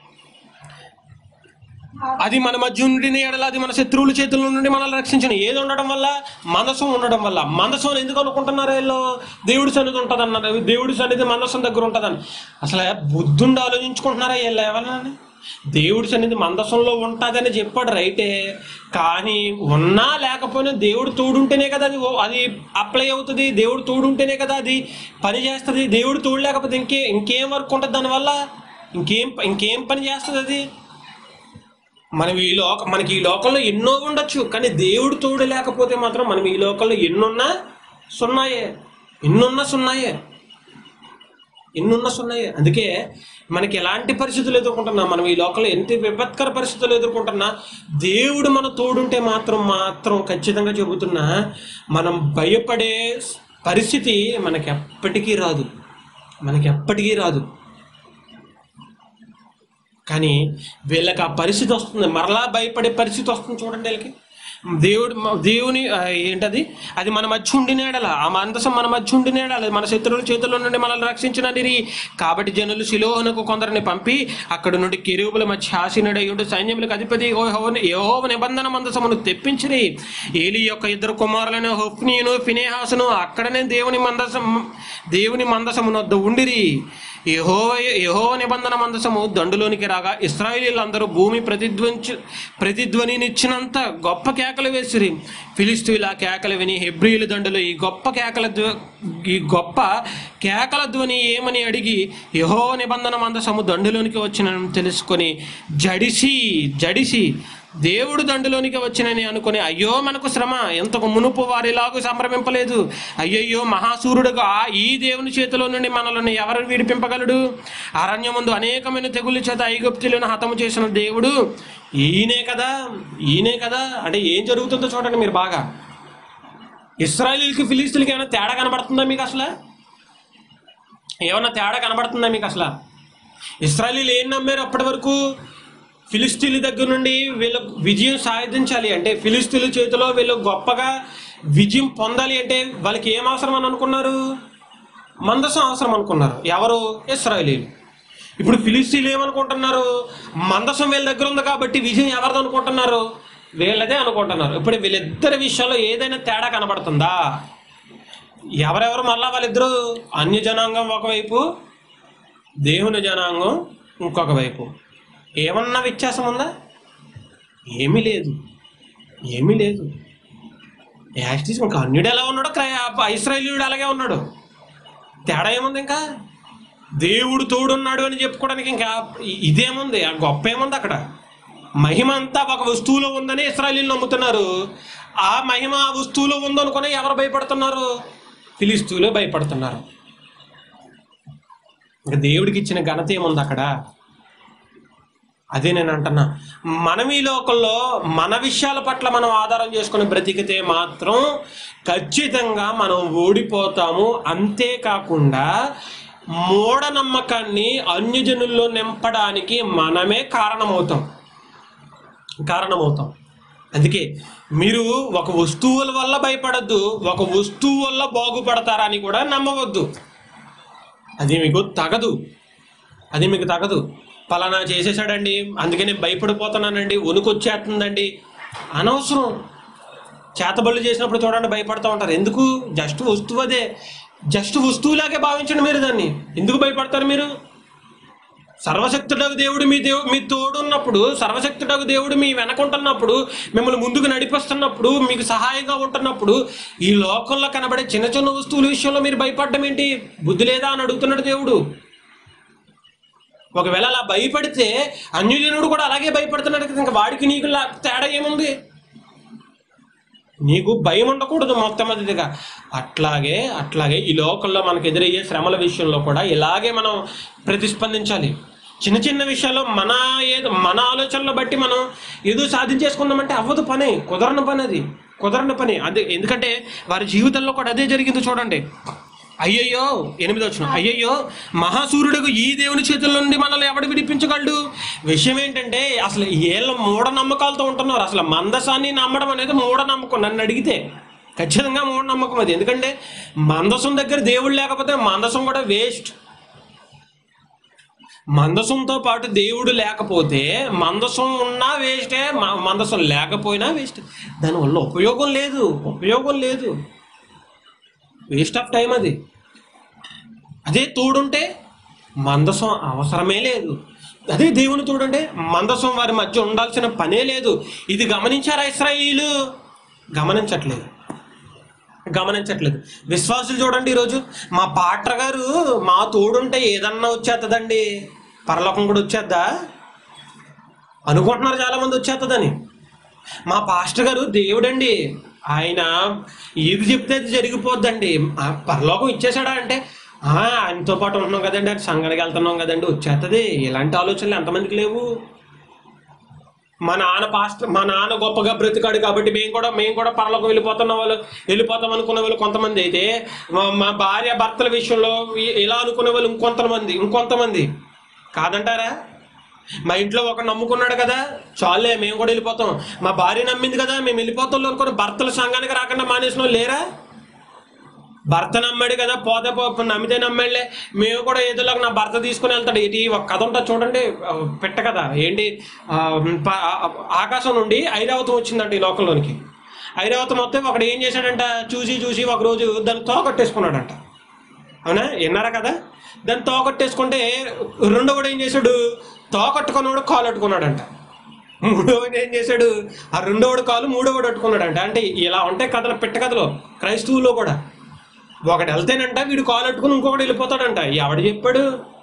A: అది మన మధ్య ఉండిన ఎడల అది మన శత్రువుల చేతుల నుండి మనల్ని రక్షించిన ఏది ఉండడం వల్ల మందసం ఉండడం వల్ల మందసం అని ఎందుకు అనుకుంటున్నారు వీళ్ళు దేవుడి సన్నిధి ఉంటుంది అన్నారు దేవుడి సన్నిధి మందసం దగ్గర ఉంటుందని అసలు బుద్ధుండి ఆలోచించుకుంటున్నారా వీళ్ళు ఎవరని దేవుడి సన్నిధి మందసంలో ఉంటుందని చెప్పాడు రైటే కానీ ఉన్నా లేకపోయినా దేవుడు తోడుంటేనే కదా అది ఓ- అది అప్లై అవుతుంది దేవుడు తోడుంటేనే కదా అది పని చేస్తుంది దేవుడు తోడు లేకపోతే ఇంకే ఇంకేం వర్క్ ఉంటుంది దానివల్ల ఇంకేం ఇంకేం పని చేస్తుంది అది మనం ఈ లోక మనకి ఈ లోకంలో ఎన్నో ఉండొచ్చు కానీ దేవుడు తోడు లేకపోతే మాత్రం మనం ఈ లోకంలో ఎన్నున్నా సున్నాయే ఎన్నున్నా సున్నాయే ఎన్నున్నా సున్నాయే అందుకే మనకి ఎలాంటి పరిస్థితులు ఎదుర్కొంటున్నా మనం ఈ లోకంలో ఎంత విపత్కర పరిస్థితులు ఎదుర్కొంటున్నా దేవుడు మన తోడుంటే మాత్రం మాత్రం ఖచ్చితంగా చెబుతున్నా మనం భయపడే పరిస్థితి మనకి ఎప్పటికీ రాదు మనకి ఎప్పటికీ రాదు కానీ వీళ్ళకి ఆ పరిస్థితి వస్తుంది మరలా భయపడే పరిస్థితి వస్తుంది చూడండి వీళ్ళకి దేవుడు దేవుని ఆ, ఏంటది అది మన మధ్య ఉండినేడల ఆ మందసం మన మధ్య ఉండినేడల మన శత్రువుల చేతుల్లో నుండి మనల్ని రక్షించినది కాబట్టి జనులు శిలోహనకు కొందరిని పంపి అక్కడ నుండి కిరువుల మధ్య ఆసీనుడయ్యుడు సైన్యములకు అధిపతి యహోవ నిబంధన మందసమును తెప్పించిరి ఏలి యొక్క ఇద్దరు కుమారులైన హొఫ్నీయును ఫినేహాసును అక్కడనే దేవుని మందసం దేవుని మందసమునొద్ద ఉండిరి యహోవ యహోవ నిబంధన మందసము దండులోనికి రాగా ఇస్రాయేలీలందరూ భూమి ప్రతిధ్వంచు ప్రతిధ్వనినిచ్చినంత గొప్ప కేకలు వేసిరి ఫిలిస్తీన్ల ఆ కేకలు విని హెబ్రియుల దండులు ఈ గొప్ప కేకల ధ్వ ఈ గొప్ప కేకల ధ్వని ఏమని అడిగి యహోవ నిబంధన మందసము దండులోనికి వచ్చిన తెలుసుకొని జడిసి జడిసి దేవుడు దండులోనికి వచ్చినని అనుకుని అయ్యో మనకు శ్రమ ఎంతకు మునుపు వారిలాగు సంభ్రమింపలేదు అయ్యయ్యో మహాసూరుడుగా ఈ దేవుని చేతిలో నుండి మనల్ని ఎవరు విడిపింపగలడు అరణ్యముందు అనేకమైన తెగుళ్ళ చేత ఐగుప్తులను హతము చేసిన దేవుడు ఈయనే కదా ఈయనే కదా అంటే ఏం జరుగుతుందో చూడండి మీరు బాగా ఇస్రాయలీలకి ఫిలిస్తీన్లకి ఏమైనా తేడా కనబడుతుందా మీకు అసలు ఏమన్నా తేడా కనబడుతుందా మీకు అసలు ఇస్రాయలీలు ఏం నమ్మారు అప్పటి వరకు ఫిలిస్తీన్ల దగ్గర నుండి వీళ్ళు విజయం సాధించాలి అంటే ఫిలిస్తీన్ల చేతిలో వీళ్ళు గొప్పగా విజయం పొందాలి అంటే వాళ్ళకి ఏం అవసరం అని అనుకున్నారు మందసం అవసరం అనుకున్నారు ఎవరు ఇస్రాయలీలు ఇప్పుడు ఫిలిస్తీన్లు ఏమనుకుంటున్నారు మందసం వీళ్ళ దగ్గర ఉంది కాబట్టి విజయం ఎవరిది అనుకుంటున్నారు వీళ్ళదే అనుకుంటున్నారు ఇప్పుడు వీళ్ళిద్దరి విషయాల్లో ఏదైనా తేడా కనబడుతుందా ఎవరెవరు మళ్ళా వాళ్ళిద్దరూ అన్య జనాంగం ఒకవైపు దేవుని జనాంగం ఇంకొక వైపు ఏమన్నా వ్యత్యాసం ఉందా ఏమీ లేదు ఏమీ లేదు యాక్టీస్ ఇంకా అన్యుడు ఎలా ఉన్నాడో క్రయ ఇస్రాయేలీయుడు అలాగే ఉన్నాడు తేడా ఏముంది ఇంకా దేవుడు తోడున్నాడు అని చెప్పుకోవడానికి ఇంకా ఇ- ఇదేముంది ఆ గొప్ప ఏముంది అక్కడ మహిమ అంతా ఒక వస్తువులో ఉందని ఇస్రాయలీలు నమ్ముతున్నారు ఆ మహిమ ఆ వస్తువులో ఉందనుకుని ఎవరు భయపడుతున్నారు ఫిలిస్తీన్లు భయపడుతున్నారు ఇంకా దేవుడికి ఇచ్చిన ఘనత ఏముంది అక్కడ అదే నేను అంటున్నా మనం ఈ లోకంలో మన విషయాల పట్ల మనం ఆధారం చేసుకుని బ్రతికితే మాత్రం ఖచ్చితంగా మనం ఓడిపోతాము అంతేకాకుండా మూఢనమ్మకాన్ని అన్యజనుల్లో నింపడానికి మనమే కారణమవుతాం కారణమవుతాం అందుకే మీరు ఒక వస్తువుల వల్ల భయపడద్దు ఒక వస్తువు వల్ల బాగుపడతారని కూడా నమ్మవద్దు అది మీకు తగదు అది మీకు తగదు పలానా చేసేసాడండి అందుకే నేను భయపడిపోతున్నానండి వణుకు వచ్చేస్తుందండి అనవసరం చేతబళ్ళు చేసినప్పుడు చూడండి భయపడుతూ ఉంటారు ఎందుకు జస్ట్ వస్తువు అదే జస్ట్ వస్తువులాగే భావించండి మీరు దాన్ని ఎందుకు భయపడతారు మీరు సర్వశక్తుడకు దేవుడు మీ దేవు మీ తోడున్నప్పుడు సర్వశక్తుడకు దేవుడు మీ వెనకుంటున్నప్పుడు మిమ్మల్ని ముందుకు నడిపిస్తున్నప్పుడు మీకు సహాయంగా ఉంటున్నప్పుడు ఈ లోకంలో కనబడే చిన్న చిన్న వస్తువుల విషయంలో మీరు భయపడడం ఏంటి బుద్ధి లేదా అని అడుగుతున్నాడు దేవుడు ఒకవేళ అలా భయపడితే అన్యుజనుడు కూడా అలాగే భయపడుతున్నాడు కదా ఇంకా వాడికి నీకు లా- తేడా ఏముంది నీకు భయం ఉండకూడదు మొత్తం అదిగా అట్లాగే అట్లాగే ఈ లోకంలో మనకు ఎదురయ్యే శ్రమల విషయంలో కూడా ఇలాగే మనం ప్రతిస్పందించాలి చిన్న చిన్న విషయాల్లో మన ఏదో మన ఆలోచనలు బట్టి మనం ఏదో సాధించేసుకుందామంటే అవ్వదు పని కుదరని పని అది కుదరని పని అదే ఎందుకంటే వారి జీవితంలో కూడా అదే జరిగింది చూడండి అయ్యయ్యో ఎనిమిది వచ్చిన అయ్యయ్యో మహాసూర్యుడు ఈ దేవుని చేతుల నుండి మనల్ని ఎవడు విడిపించగలడు విషయం ఏంటంటే అసలు ఏళ్ళ మూఢనమ్మకాలతో ఉంటున్నారు అసలు మందసాన్ని నమ్మడం అనేది మూఢనమ్మకం నన్ను అడిగితే ఖచ్చితంగా మూఢనమ్మకం అది ఎందుకంటే మందసం దగ్గర దేవుడు లేకపోతే మందసం కూడా వేస్ట్ మందసంతో పాటు దేవుడు లేకపోతే మందసం ఉన్నా వేస్టే మ- మందసం లేకపోయినా వేస్ట్ దానివల్ల ఉపయోగం లేదు ఉపయోగం లేదు వేస్ట్ ఆఫ్ టైం అది అదే తోడుంటే మందసం అవసరమే లేదు అదే దేవుని తోడుంటే మందసం వారి మధ్య ఉండాల్సిన పనే లేదు ఇది గమనించారా ఇస్రాయిలు గమనించట్లేదు గమనించట్లేదు విశ్వాసులు చూడండి ఈరోజు మా పాట్ర గారు మా తోడుంటే ఏదన్నా వచ్చేస్తుందండి పరలోకం కూడా వచ్చేద్దా అనుకుంటున్నారు చాలా మంది వచ్చేస్తుందని మా పాస్టర్ గారు దేవుడండి ఆయన ఏది చెప్తే అది జరిగిపోద్దండి ఆ పరలోకం ఇచ్చేసాడా అంటే "ఆ, ఆయనతో పాటు ఉంటున్నాం కదండి అది సంఘానికి వెళ్తున్నాం కదండి వచ్చేస్తుంది ఇలాంటి ఆలోచనలు ఎంతమందికి లేవు మా నాన్న పాస్టర్ మా నాన్న గొప్పగా బ్రతికాడు కాబట్టి మేము కూడా మేము కూడా పరలోకం వెళ్ళిపోతున్న వాళ్ళు వెళ్ళిపోతాం అనుకున్న వాళ్ళు కొంతమంది అయితే మా- మా భార్య భర్తల విషయంలో ఇ- ఇలా అనుకునే వాళ్ళు ఇంకొంతమంది ఇంకొంతమంది కాదంటారా మా ఇంట్లో ఒక నమ్ముకున్నాడు కదా చాలే మేము కూడా వెళ్ళిపోతాం మా భార్య నమ్మింది కదా మేము వెళ్ళిపోతాం అనుకుని భర్తల సంఘానికి రాకుండా మానేసిన వాళ్ళు లేరా భర్త నమ్మాడు కదా పోతే పో నమ్మితే నమ్మాడులే మేము కూడా ఏదోలాగా నా భర్త తీసుకుని వెళ్తాడు ఇది ఒక కథ ఉంటుంది చూడండి ఆ, పెట్ట కదా ఏంటి ఆ, ప- ఆ- ఆకాశం నుండి ఐరావతం వచ్చిందంట ఈ లోకంలోనికి ఐరావతం వస్తే ఒకడు ఏం చేశాడంట చూసి చూసి ఒక రోజు దాన్ని తోకట్టేసుకున్నాడంట అవునా విన్నారా కదా దాన్ని తోకట్టేసుకుంటే రెండోవాడు ఏం చేశాడు తోకట్టుకున్నవాడు కాలు అట్టుకున్నాడంట మూడోవాడు ఏం చేశాడు ఆ రెండోవాడు కాలు మూడోవాడు అట్టుకున్నాడంట అంటే ఇలా ఉంటాయి కథలు పెట్ట కథలు క్రైస్తవుల్లో కూడా ఒకడు వెళ్తేనంట వీడు కాలు అట్టుకుని ఇంకొకటి వెళ్ళిపోతాడంట ఎవడు చెప్పాడు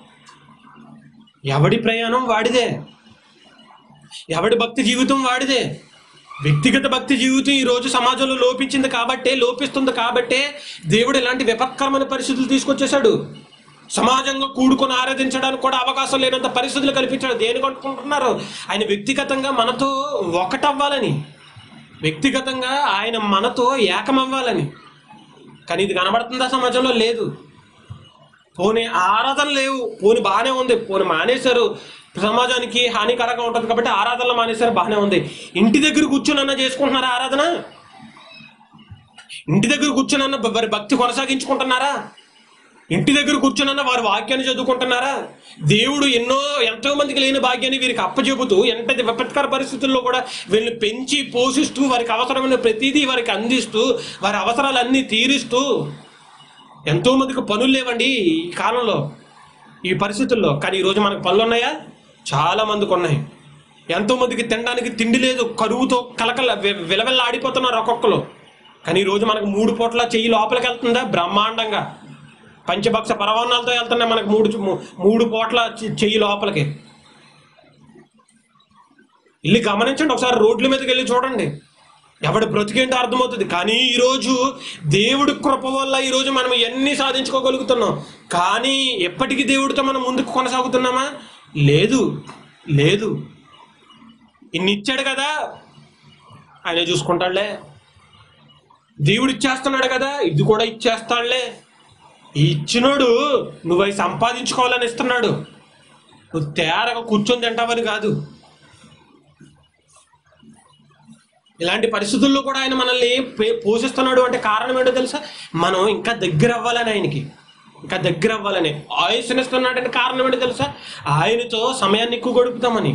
A: ఎవడి ప్రయాణం వాడిదే ఎవడి భక్తి జీవితం వాడిదే వ్యక్తిగత భక్తి జీవితం ఈ రోజు సమాజంలో లోపించింది కాబట్టే లోపిస్తుంది కాబట్టే దేవుడు ఇలాంటి విపత్కరమైన పరిస్థితులు తీసుకొచ్చేసాడు సమాజంగా కూడుకొని ఆరాధించడానికి కూడా అవకాశం లేనంత పరిస్థితులు కల్పించాడు దేని అనుకుంటున్నారు ఆయన వ్యక్తిగతంగా మనతో ఒకటవ్వాలని వ్యక్తిగతంగా ఆయన మనతో ఏకమవ్వాలని కానీ ఇది కనబడుతుందా సమాజంలో లేదు పోనీ ఆరాధన లేవు పోనీ బాగానే ఉంది పోనీ మానేశారు సమాజానికి హానికరంగా ఉంటుంది కాబట్టి ఆరాధనలు మానేశారు బాగానే ఉంది ఇంటి దగ్గర కూర్చొని అన్న చేసుకుంటున్నారా ఆరాధన ఇంటి దగ్గర కూర్చొని అన్న వారి భక్తి కొనసాగించుకుంటున్నారా ఇంటి దగ్గర కూర్చొనన్న వారి వాక్యాన్ని చదువుకుంటున్నారా దేవుడు ఎన్నో ఎంతో మందికి లేని భాగ్యాన్ని వీరికి అప్పచెబుతూ ఎంత విపత్కర పరిస్థితుల్లో కూడా వీళ్ళని పెంచి పోషిస్తూ వారికి అవసరమైన ప్రతిదీ వారికి అందిస్తూ వారి అవసరాలన్నీ తీరుస్తూ ఎంతో మందికి పనులు లేవండి ఈ కాలంలో ఈ పరిస్థితుల్లో కానీ ఈరోజు మనకు పనులు ఉన్నాయా చాలా మందికి ఉన్నాయి ఎంతో మందికి తినడానికి తిండి లేదు కరువుతో కలకల వి- విలవిల్ల ఆడిపోతున్నారు ఒక్కొక్కరు కానీ ఈరోజు మనకు మూడు పూట్ల చెయ్యి లోపలికి వెళ్తుందా బ్రహ్మాండంగా పంచభక్ష పరవాన్నాలతో వెళ్తున్నాయి మనకు మూడు చు- మూడు పూట్ల చె- చెయ్యి లోపలికి వెళ్ళి గమనించండి ఒకసారి రోడ్ల మీదకి వెళ్ళి చూడండి ఎవడి బ్రతికేంటో అర్థమవుతుంది కానీ ఈరోజు దేవుడి కృప వల్ల ఈరోజు మనం ఎన్ని సాధించుకోగలుగుతున్నాం కానీ ఎప్పటికీ దేవుడితో మనం ముందుకు కొనసాగుతున్నామా లేదు లేదు ఇన్ని ఇచ్చాడు కదా ఆయన చూసుకుంటాడులే దేవుడు ఇచ్చేస్తున్నాడు కదా ఇది కూడా ఇచ్చేస్తాడులే ఈ ఇచ్చినోడు నువ్వు అవి సంపాదించుకోవాలని ఇస్తున్నాడు నువ్వు తేరగా కూర్చొని తింటావని కాదు ఇలాంటి పరిస్థితుల్లో కూడా ఆయన మనల్ని పే- పోషిస్తున్నాడు అంటే కారణం ఏంటో తెలుసా మనం ఇంకా దగ్గర అవ్వాలని ఆయనకి ఇంకా దగ్గర అవ్వాలని ఆయుష్నిస్తున్నాడంటే కారణం ఏంటో తెలుసా ఆయనతో సమయాన్ని ఎక్కువ గడుపుతామని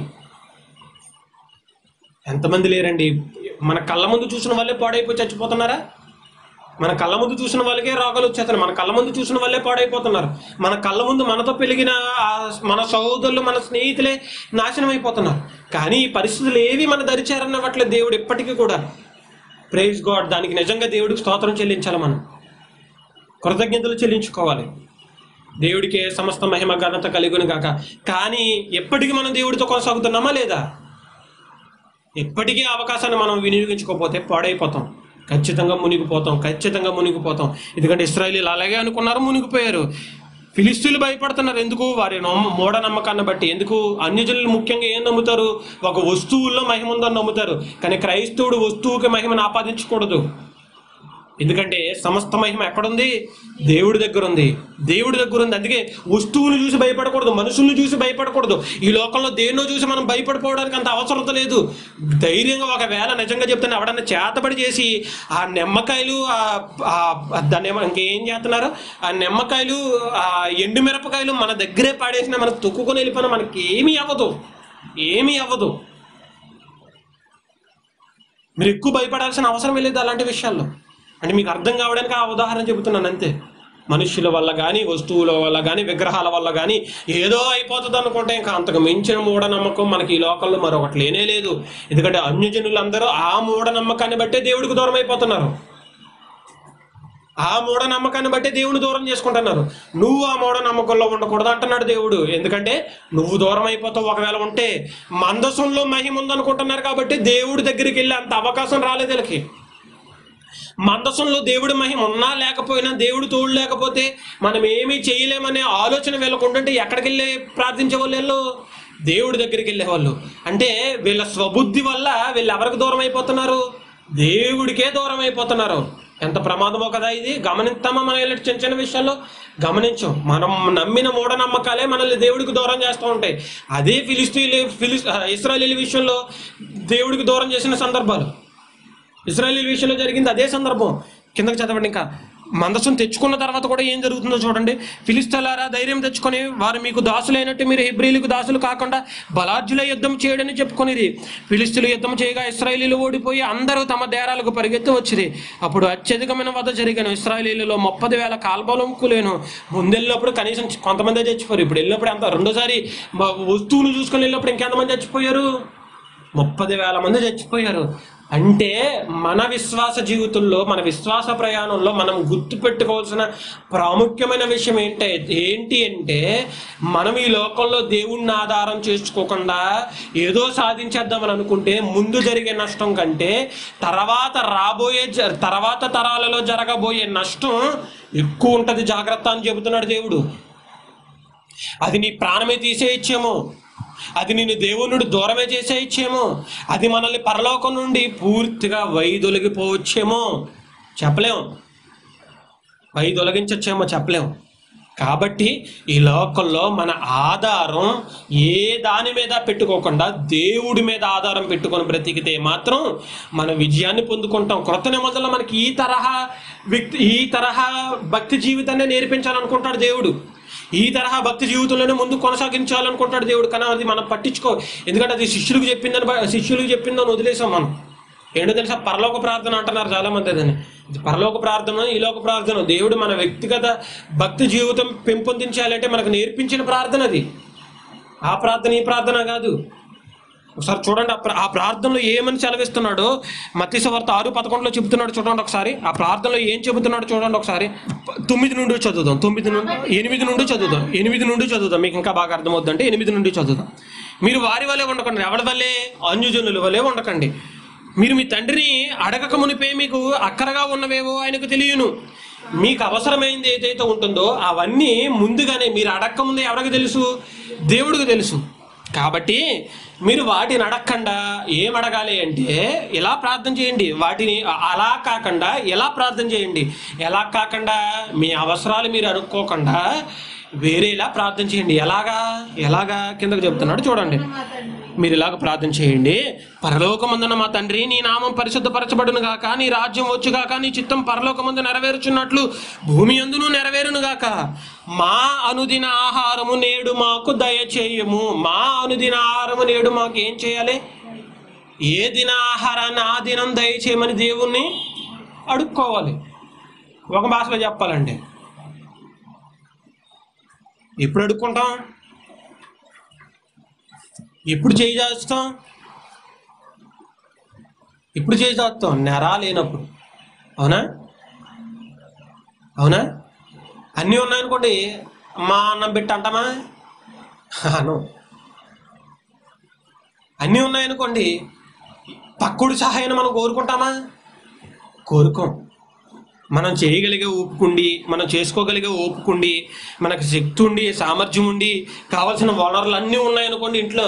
A: ఎంతమంది లేరండి మన కళ్ళ ముందు చూసిన వాళ్ళే పాడైపోయి చచ్చిపోతున్నారా మన కళ్ళ ముందు చూసిన వాళ్ళకే రోగాలు వచ్చేస్తున్నాయి మన కళ్ళ ముందు చూసిన వాళ్ళే పాడైపోతున్నారు మన కళ్ళ ముందు మనతో పెరిగిన ఆ మన సహోదరులు మన స్నేహితులే నాశనం అయిపోతున్నారు కానీ ఈ పరిస్థితులు ఏవి మన దరిచారన్నవట్లేదు దేవుడు ఎప్పటికీ కూడా ప్రైజ్ గాడ్ దానికి నిజంగా దేవుడికి స్తోత్రం చెల్లించాలి మనం కృతజ్ఞతలు చెల్లించుకోవాలి దేవుడికి సమస్త మహిమ ఘనత కలిగును గాక కానీ ఎప్పటికీ మనం దేవుడితో కొనసాగుతున్నామా లేదా ఎప్పటికీ ఆ అవకాశాన్ని మనం వినియోగించుకోకపోతే పాడైపోతాం ఖచ్చితంగా మునిగిపోతాం ఖచ్చితంగా మునిగిపోతాం ఎందుకంటే ఇస్రాయలీలు అలాగే అనుకున్నారు మునిగిపోయారు ఫిలిస్తీన్లు భయపడుతున్నారు ఎందుకు వారి నమ్మ మూఢనమ్మకాన్ని బట్టి ఎందుకు అన్యజనులు ముఖ్యంగా ఏం నమ్ముతారు ఒక వస్తువుల్లో మహిమ ఉందని నమ్ముతారు కానీ క్రైస్తవుడు వస్తువుకి మహిమను ఆపాదించకూడదు ఎందుకంటే సమస్త మహిమ ఎక్కడుంది దేవుడి దగ్గర ఉంది దేవుడి దగ్గర ఉంది అందుకే వస్తువుని చూసి భయపడకూడదు మనుషుల్ని చూసి భయపడకూడదు ఈ లోకంలో దేన్నో చూసి మనం భయపడిపోవడానికి అంత అవసరత లేదు ధైర్యంగా ఒకవేళ నిజంగా చెప్తాను ఎవడన్నా చేతబడి చేసి ఆ నిమ్మకాయలు ఆ- ఆ దాన్ని ఏమో ఇంకేం చేస్తున్నారు ఆ నిమ్మకాయలు ఆ ఎండు మిరపకాయలు మన దగ్గరే పాడేసిన మనం తొక్కుకొని వెళ్ళిపోయినా మనకి ఏమీ అవ్వదు ఏమీ అవ్వదు మీరు ఎక్కువ భయపడాల్సిన అవసరం లేదు అలాంటి విషయాల్లో అంటే మీకు అర్థం కావడానికి ఆ ఉదాహరణ చెబుతున్నాను అంతే మనుష్యుల వల్ల కానీ వస్తువుల వల్ల కానీ విగ్రహాల వల్ల కానీ ఏదో అయిపోతుంది అనుకుంటే ఇంకా అంతకు మించిన మూఢనమ్మకం మనకి ఈ లోకంలో మరొకటి లేనే లేదు ఎందుకంటే అన్యజనులందరూ ఆ మూఢనమ్మకాన్ని బట్టే దేవుడికి దూరం అయిపోతున్నారు ఆ మూఢనమ్మకాన్ని బట్టి దేవుని దూరం చేసుకుంటున్నారు నువ్వు ఆ మూఢనమ్మకంలో ఉండకూడదు అంటున్నాడు దేవుడు ఎందుకంటే నువ్వు దూరం అయిపోతావు ఒకవేళ ఉంటే మందసంలో మహిమ ఉందనుకుంటున్నారు కాబట్టి దేవుడి దగ్గరికి వెళ్ళే అంత అవకాశం రాలేదు వీళ్ళకి మందసంలో దేవుడి మహిమ ఉన్నా లేకపోయినా దేవుడు తోడు లేకపోతే మనం ఏమీ చేయలేమనే ఆలోచన వీళ్ళకుంటుంటే ఎక్కడికి వెళ్ళి ప్రార్థించే వాళ్ళు వీళ్ళు దేవుడి దగ్గరికి వెళ్ళేవాళ్ళు అంటే వీళ్ళ స్వబుద్ధి వల్ల వీళ్ళు ఎవరికి దూరం అయిపోతున్నారు దేవుడికే దూరం అయిపోతున్నారు ఎంత ప్రమాదమో కదా ఇది గమనిస్తామా మనం ఇలాంటి చిన్న చిన్న విషయాల్లో గమనించం మనం నమ్మిన మూఢనమ్మకాలే మనల్ని దేవుడికి దూరం చేస్తూ ఉంటాయి అదే ఫిలిస్తీన్ ఫిలిస్ ఇస్రాయలీల విషయంలో దేవుడికి దూరం చేసిన సందర్భాలు ఇజ్రాయలీ విషయంలో జరిగింది అదే సందర్భం కిందకి చదవండి ఇంకా మందసం తెచ్చుకున్న తర్వాత కూడా ఏం జరుగుతుందో చూడండి ఫిలిస్తలారా ధైర్యం తెచ్చుకొని వారు మీకు దాసులైనట్టు మీరు హెబ్రిలకు దాసులు కాకుండా బలార్జుల యుద్ధం చేయడని చెప్పుకొనిది ఫిలిస్తులు యుద్ధం చేయగా ఇస్రాయలీలు ఓడిపోయి అందరూ తమ దేరాలకు పరిగెత్తి వచ్చిరి అప్పుడు అత్యధికమైన వధ జరిగాను ఇస్రాయలీలలో ముప్పది వేల కాల్బలం కూలేను ముందెళ్ళినప్పుడు కనీసం కొంతమంది చచ్చిపోయారు ఇప్పుడు వెళ్ళినప్పుడు అంత రెండోసారి మ- వస్తువులు చూసుకొని వెళ్ళినప్పుడు ఇంకెంతమంది చచ్చిపోయారు ముప్పది వేల మంది చచ్చిపోయారు అంటే మన విశ్వాస జీవితంలో మన విశ్వాస ప్రయాణంలో మనం గుర్తు పెట్టుకోవాల్సిన ప్రాముఖ్యమైన విషయం ఏంటి ఏంటి అంటే మనం ఈ లోకంలో దేవుణ్ణి ఆధారం చేసుకోకుండా ఏదో సాధించేద్దామని అనుకుంటే ముందు జరిగే నష్టం కంటే తర్వాత రాబోయే జ- తర్వాత తరాలలో జరగబోయే నష్టం ఎక్కువ ఉంటుంది జాగ్రత్త అని చెబుతున్నాడు దేవుడు అది నీ ప్రాణమే తీసేయచ్చేమో అది నిన్ను దేవునుడు దూరమే చేసేయచ్చేమో అది మనల్ని పరలోకం నుండి పూర్తిగా వైదొలిగిపోవచ్చేమో చెప్పలేం వైదొలగించచ్చేమో చెప్పలేం కాబట్టి ఈ లోకంలో మన ఆధారం ఏ దాని మీద పెట్టుకోకుండా దేవుడి మీద ఆధారం పెట్టుకొని బ్రతికితే మాత్రం మన విజయాన్ని పొందుకుంటాం క్రొత్త నిబంధనలో మనకి ఈ తరహా వ్యక్తి ఈ తరహా భక్తి జీవితాన్ని నేర్పించాలనుకుంటాడు దేవుడు ఈ తరహా భక్తి జీవితంలోనే ముందు కొనసాగించాలనుకుంటాడు దేవుడు కానీ అది మనం పట్టించుకో ఎందుకంటే అది శిష్యులకు చెప్పిందని బ- శిష్యులకు చెప్పిందని వదిలేసాం మనం ఏంటో తెలుసా పరలోక ప్రార్థన అంటున్నారు చాలా మంది దాన్ని ఇది పరలోక ప్రార్థన ఈ లోక ప్రార్థన దేవుడు మన వ్యక్తిగత భక్తి జీవితం పెంపొందించాలంటే మనకు నేర్పించిన ప్రార్థన అది ఆ ప్రార్థన ఈ ప్రార్థన కాదు ఒకసారి చూడండి ఆ ప్ర- ఆ ప్రార్థనలో ఏమని సెలవిస్తున్నాడో మత్స్యవార్త ఆరు పదకొండులో చెబుతున్నాడు చూడండి ఒకసారి ఆ ప్రార్థనలో ఏం చెబుతున్నాడు చూడండి ఒకసారి ప- తొమ్మిది నుండి చదువుదాం తొమ్మిది నుండి ఎనిమిది నుండి చదువుదాం ఎనిమిది నుండి చదువుదాం మీకు ఇంకా బాగా అర్థమవుతుందంటే ఎనిమిది నుండి చదువుదాం మీరు వారి వల్లే ఉండకండి ఎవరి వల్లే అన్యుజనుల వల్లే ఉండకండి మీరు మీ తండ్రిని అడగక మునిపే మీకు అక్కరగా ఉన్నవేవో ఆయనకు తెలియను మీకు అవసరమైంది ఏదైతే ఉంటుందో అవన్నీ ముందుగానే మీరు అడక్క ముందే ఎవరికి తెలుసు దేవుడికి తెలుసు కాబట్టి మీరు వాటిని అడగకుండా ఏం అడగాలి అంటే ఎలా ప్రార్థన చేయండి వాటిని అ- అలా కాకుండా ఎలా ప్రార్థన చేయండి ఎలా కాకుండా మీ అవసరాలు మీరు అనుకోకుండా వేరేలా ప్రార్థన చేయండి ఎలాగా ఎలాగా కిందకు చెప్తున్నాడు చూడండి
B: మా తండ్రి
A: మీరు ఇలాగ ప్రార్థన చేయండి పరలోకమందున మా తండ్రి నీ నామం పరిశుద్ధపరచబడును గాక నీ రాజ్యం వచ్చుగాక నీ చిత్తం పరలోకమందు నెరవేరుచున్నట్లు భూమి అందును నెరవేరును గాక మా అనుదిన ఆహారము నేడు మాకు దయచేయము మా అనుదిన ఆహారము నేడు మాకు ఏం చేయాలి ఏ దిన ఆహారాన్ని ఆ దినం దయచేయమని దేవుణ్ణి అడుక్కోవాలి ఒక భాషలో చెప్పాలంటే ఎప్పుడు అడుక్కుంటాం ఎప్పుడు చేయి చేస్తాం ఎప్పుడు చేయి చేస్తాం నెరా లేనప్పుడు అవునా అవునా అన్నీ ఉన్నాయనుకోండి మా అన్నం పెట్టి అంటామా అను అన్నీ ఉన్నాయనుకోండి పక్కుడు సహాయాన్ని మనం కోరుకుంటామా కోరుకోం మనం చేయగలిగే ఓపుకుండి మనం చేసుకోగలిగే ఓపుకుండి మనకు శక్తి ఉండి సామర్థ్యం ఉండి కావాల్సిన వనరులు అన్నీ ఉన్నాయనుకోండి ఇంట్లో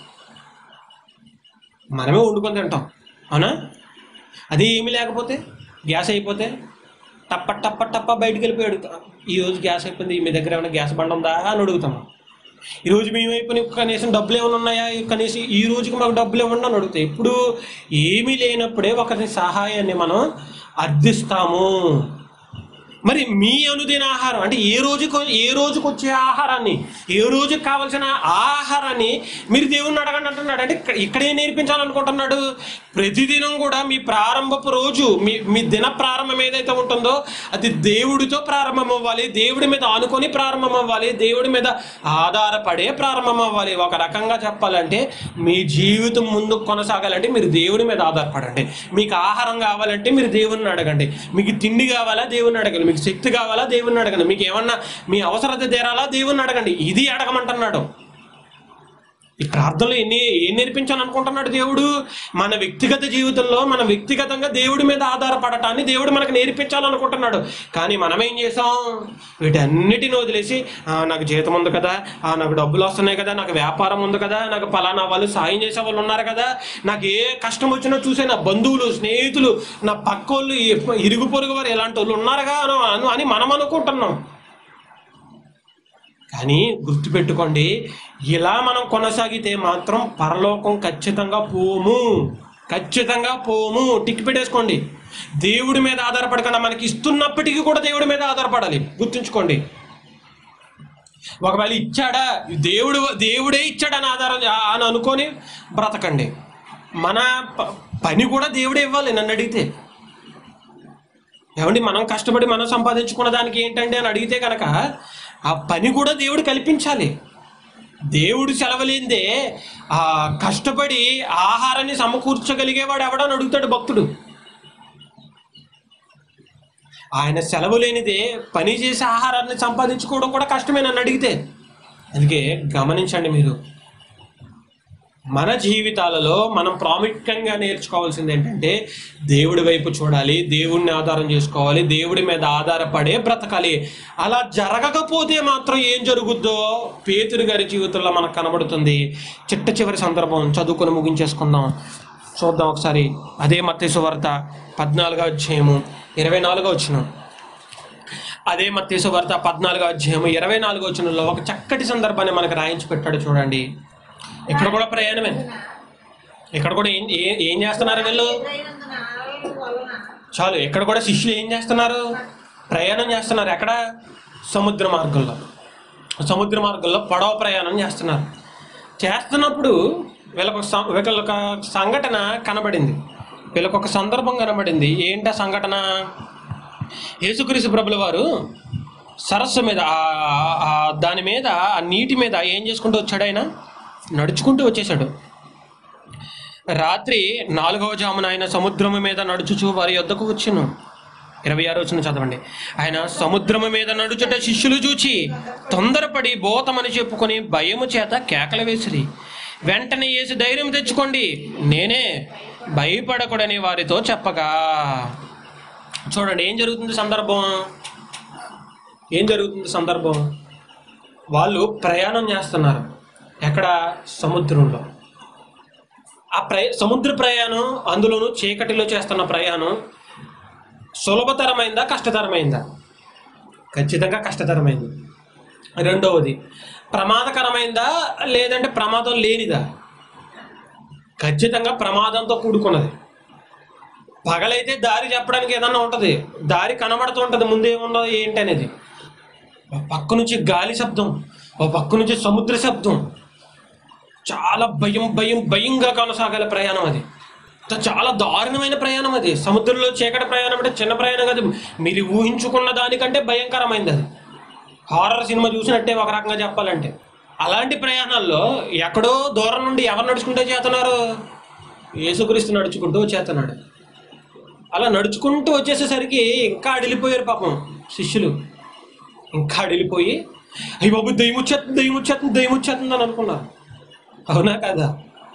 A: మనమే వండుకొని తింటాం అవునా అది ఏమీ లేకపోతే గ్యాస్ అయిపోతే టప్ప టప్ప టప్ప బయటికి వెళ్ళిపోయి అడుగుతాం ఈ రోజు గ్యాస్ అయిపోయింది మీ దగ్గర ఏమైనా గ్యాస్ బండ ఉందా అని అడుగుతాం ఈ రోజు మేము అయిపోయిన కనీసం డబ్బులు ఏమైనా ఉన్నాయా కనీసం ఈ రోజుకి మాకు డబ్బులు ఇవ్వండి అని అడుగుతాయి ఇప్పుడు ఏమీ లేనప్పుడే ఒకరి సహాయాన్ని మనం అర్థిస్తాము మరి మీ అనుదిన ఆహారం అంటే ఏ రోజుకు ఏ రోజుకు వచ్చే ఆహారాన్ని ఏ రోజుకి కావాల్సిన ఆహారాన్ని మీరు దేవుణ్ణి అడగండి అంటున్నాడు అంటే ఇక్కడ ఇక్కడే నేర్పించాలనుకుంటున్నాడు ప్రతిదినం కూడా మీ ప్రారంభపు రోజు మీ మీ దిన ప్రారంభం ఏదైతే ఉంటుందో అది దేవుడితో ప్రారంభం అవ్వాలి దేవుడి మీద ఆనుకొని ప్రారంభం అవ్వాలి దేవుడి మీద ఆధారపడే ప్రారంభం అవ్వాలి ఒక రకంగా చెప్పాలంటే మీ జీవితం ముందు కొనసాగాలంటే మీరు దేవుడి మీద ఆధారపడండి మీకు ఆహారం కావాలంటే మీరు దేవుడిని అడగండి మీకు తిండి కావాలా దేవుడిని అడగండి మీకు శక్తి కావాలా దేవుడిని అడగండి మీకు ఏమన్నా మీ అవసరత తీరాలా దేవుడిని అడగండి ఇది అడగమంటున్నాడు ఈ ప్రార్థనలు ఎన్ని ఏం నేర్పించాను అనుకుంటున్నాడు దేవుడు మన వ్యక్తిగత జీవితంలో మన వ్యక్తిగతంగా దేవుడి మీద ఆధారపడటాన్ని దేవుడు మనకు నేర్పించాలనుకుంటున్నాడు కానీ మనం ఏం చేసాం వీటన్నిటిని వదిలేసి "ఆ, నాకు జీతం ఉంది కదా ఆ, నాకు డబ్బులు వస్తున్నాయి కదా నాకు వ్యాపారం ఉంది కదా నాకు పలానా వాళ్ళు సాయం చేసే వాళ్ళు ఉన్నారు కదా నాకు ఏ కష్టం వచ్చినా చూసే నా బంధువులు స్నేహితులు నా పక్కోళ్ళు ఈ ఇరుగు పొరుగు వారు ఇలాంటి వాళ్ళు ఉన్నారుగా అను అని మనం అనుకుంటున్నాం కానీ గుర్తుపెట్టుకోండి ఇలా మనం కొనసాగితే మాత్రం పరలోకం ఖచ్చితంగా పోము ఖచ్చితంగా పోము టిక్ పెట్టేసుకోండి దేవుడి మీద ఆధారపడకుండా మనకి ఇస్తున్నప్పటికీ కూడా దేవుడి మీద ఆధారపడాలి గుర్తుంచుకోండి ఒకవేళ ఇచ్చాడా దేవుడు దేవుడే ఇచ్చాడని ఆధారం అని అనుకొని బ్రతకండి మన ప- పని కూడా దేవుడే ఇవ్వాలి నన్ను అడిగితే ఏమండి మనం కష్టపడి మనం సంపాదించుకున్న దానికి ఏంటండి అని అడిగితే కనుక ఆ పని కూడా దేవుడు కల్పించాలి దేవుడు సెలవులేందే ఆ కష్టపడి ఆహారాన్ని సమకూర్చగలిగేవాడు ఎవడని అడుగుతాడు భక్తుడు ఆయన సెలవు లేనిదే పని చేసి ఆహారాన్ని సంపాదించుకోవడం కూడా కష్టమే నన్ను అడిగితే అందుకే గమనించండి మీరు మన జీవితాలలో మనం ప్రాముఖ్యంగా నేర్చుకోవాల్సింది ఏంటంటే దేవుడి వైపు చూడాలి దేవుడిని ఆధారం చేసుకోవాలి దేవుడి మీద ఆధారపడే బ్రతకాలి అలా జరగకపోతే మాత్రం ఏం జరుగుద్దో పేతురు గారి జీవితంలో మనకు కనబడుతుంది చిట్ట చివరి సందర్భం చదువుకొని ముగించేసుకుందాం చూద్దాం ఒకసారి అదే మత్తేసు వార్త పద్నాలుగో అధ్యాయము ఇరవై నాలుగో వచ్చిన అదే మత్తేసు వార్త పద్నాలుగో అధ్యాయము ఇరవై నాలుగో వచ్చినలో ఒక చక్కటి సందర్భాన్ని మనకు రాయించి పెట్టాడు చూడండి ఇక్కడ కూడా ప్రయాణమే ఇక్కడ కూడా ఏం ఏ- ఏం చేస్తున్నారు వీళ్ళు
B: ఎదురైనందున ఆలయం వలన
A: చాలు ఇక్కడ కూడా శిష్యులు ఏం చేస్తున్నారు ప్రయాణం చేస్తున్నారు ఎక్కడ సముద్ర మార్గంలో సముద్ర మార్గంలో పడవ ప్రయాణం చేస్తున్నారు చేస్తున్నప్పుడు వీళ్ళకు ఒక సం- వీళ్ళకి ఒక సంఘటన కనబడింది వీళ్ళకి ఒక సందర్భం కనబడింది ఏంటి ఆ సంఘటన యేసుక్రీస్తు ప్రభుల వారు సరస్సు మీద ఆ- ఆ దాని మీద ఆ నీటి మీద ఏం చేసుకుంటూ వచ్చాడు ఆయన నడుచుకుంటూ వచ్చేసాడు రాత్రి నాలుగవ జామున ఆయన సముద్రము మీద నడుచుచు వారి యొద్దకు వచ్చును ఇరవై ఆరు వచ్చిన చదవండి ఆయన సముద్రము మీద నడుచుట శిష్యులు చూచి తొందరపడి బోతమని చెప్పుకొని భయము చేత కేకలు వేసిరి వెంటనే వేసి ధైర్యం తెచ్చుకోండి నేనే భయపడకూడని వారితో చెప్పగా చూడండి ఏం జరుగుతుంది సందర్భం ఏం జరుగుతుంది సందర్భం వాళ్ళు ప్రయాణం చేస్తున్నారు ఎక్కడ సముద్రంలో ఆ ప్రయ సముద్ర ప్రయాణం అందులోనూ చీకటిలో చేస్తున్న ప్రయాణం సులభతరమైందా కష్టతరమైందా ఖచ్చితంగా కష్టతరమైంది రెండవది ప్రమాదకరమైందా లేదంటే ప్రమాదం లేనిదా ఖచ్చితంగా ప్రమాదంతో కూడుకున్నది పగలైతే దారి చెప్పడానికి ఏదన్నా ఉంటుంది దారి కనబడుతూ ఉంటుంది ముందేముండదు ఏంటి అనేది ఒక పక్క నుంచి గాలి శబ్దం ఒక పక్క నుంచి సముద్ర శబ్దం చాలా భయం భయం భయంగా కొనసాగాల ప్రయాణం అది త- చాలా దారుణమైన ప్రయాణం అది సముద్రంలో చీకటి ప్రయాణం అంటే చిన్న ప్రయాణం కాదు మీరు ఊహించుకున్న దానికంటే భయంకరమైంది అది హారర్ సినిమా చూసినట్టే ఒక రకంగా చెప్పాలంటే అలాంటి ప్రయాణాల్లో ఎక్కడో దూరం నుండి ఎవరు నడుచుకుంటూ చేస్తున్నారు యేసుక్రీస్తు నడుచుకుంటూ చేస్తున్నాడు అలా నడుచుకుంటూ వచ్చేసేసరికి ఇంకా అడిలిపోయారు పాపం శిష్యులు ఇంకా అడిలిపోయి అయ్యి బాబు దయ్యం వచ్చేస్తుంది దయ్యం వచ్చేస్తుంది దయ్యం వచ్చేస్తుంది అని అనుకున్నారు అవునా కదా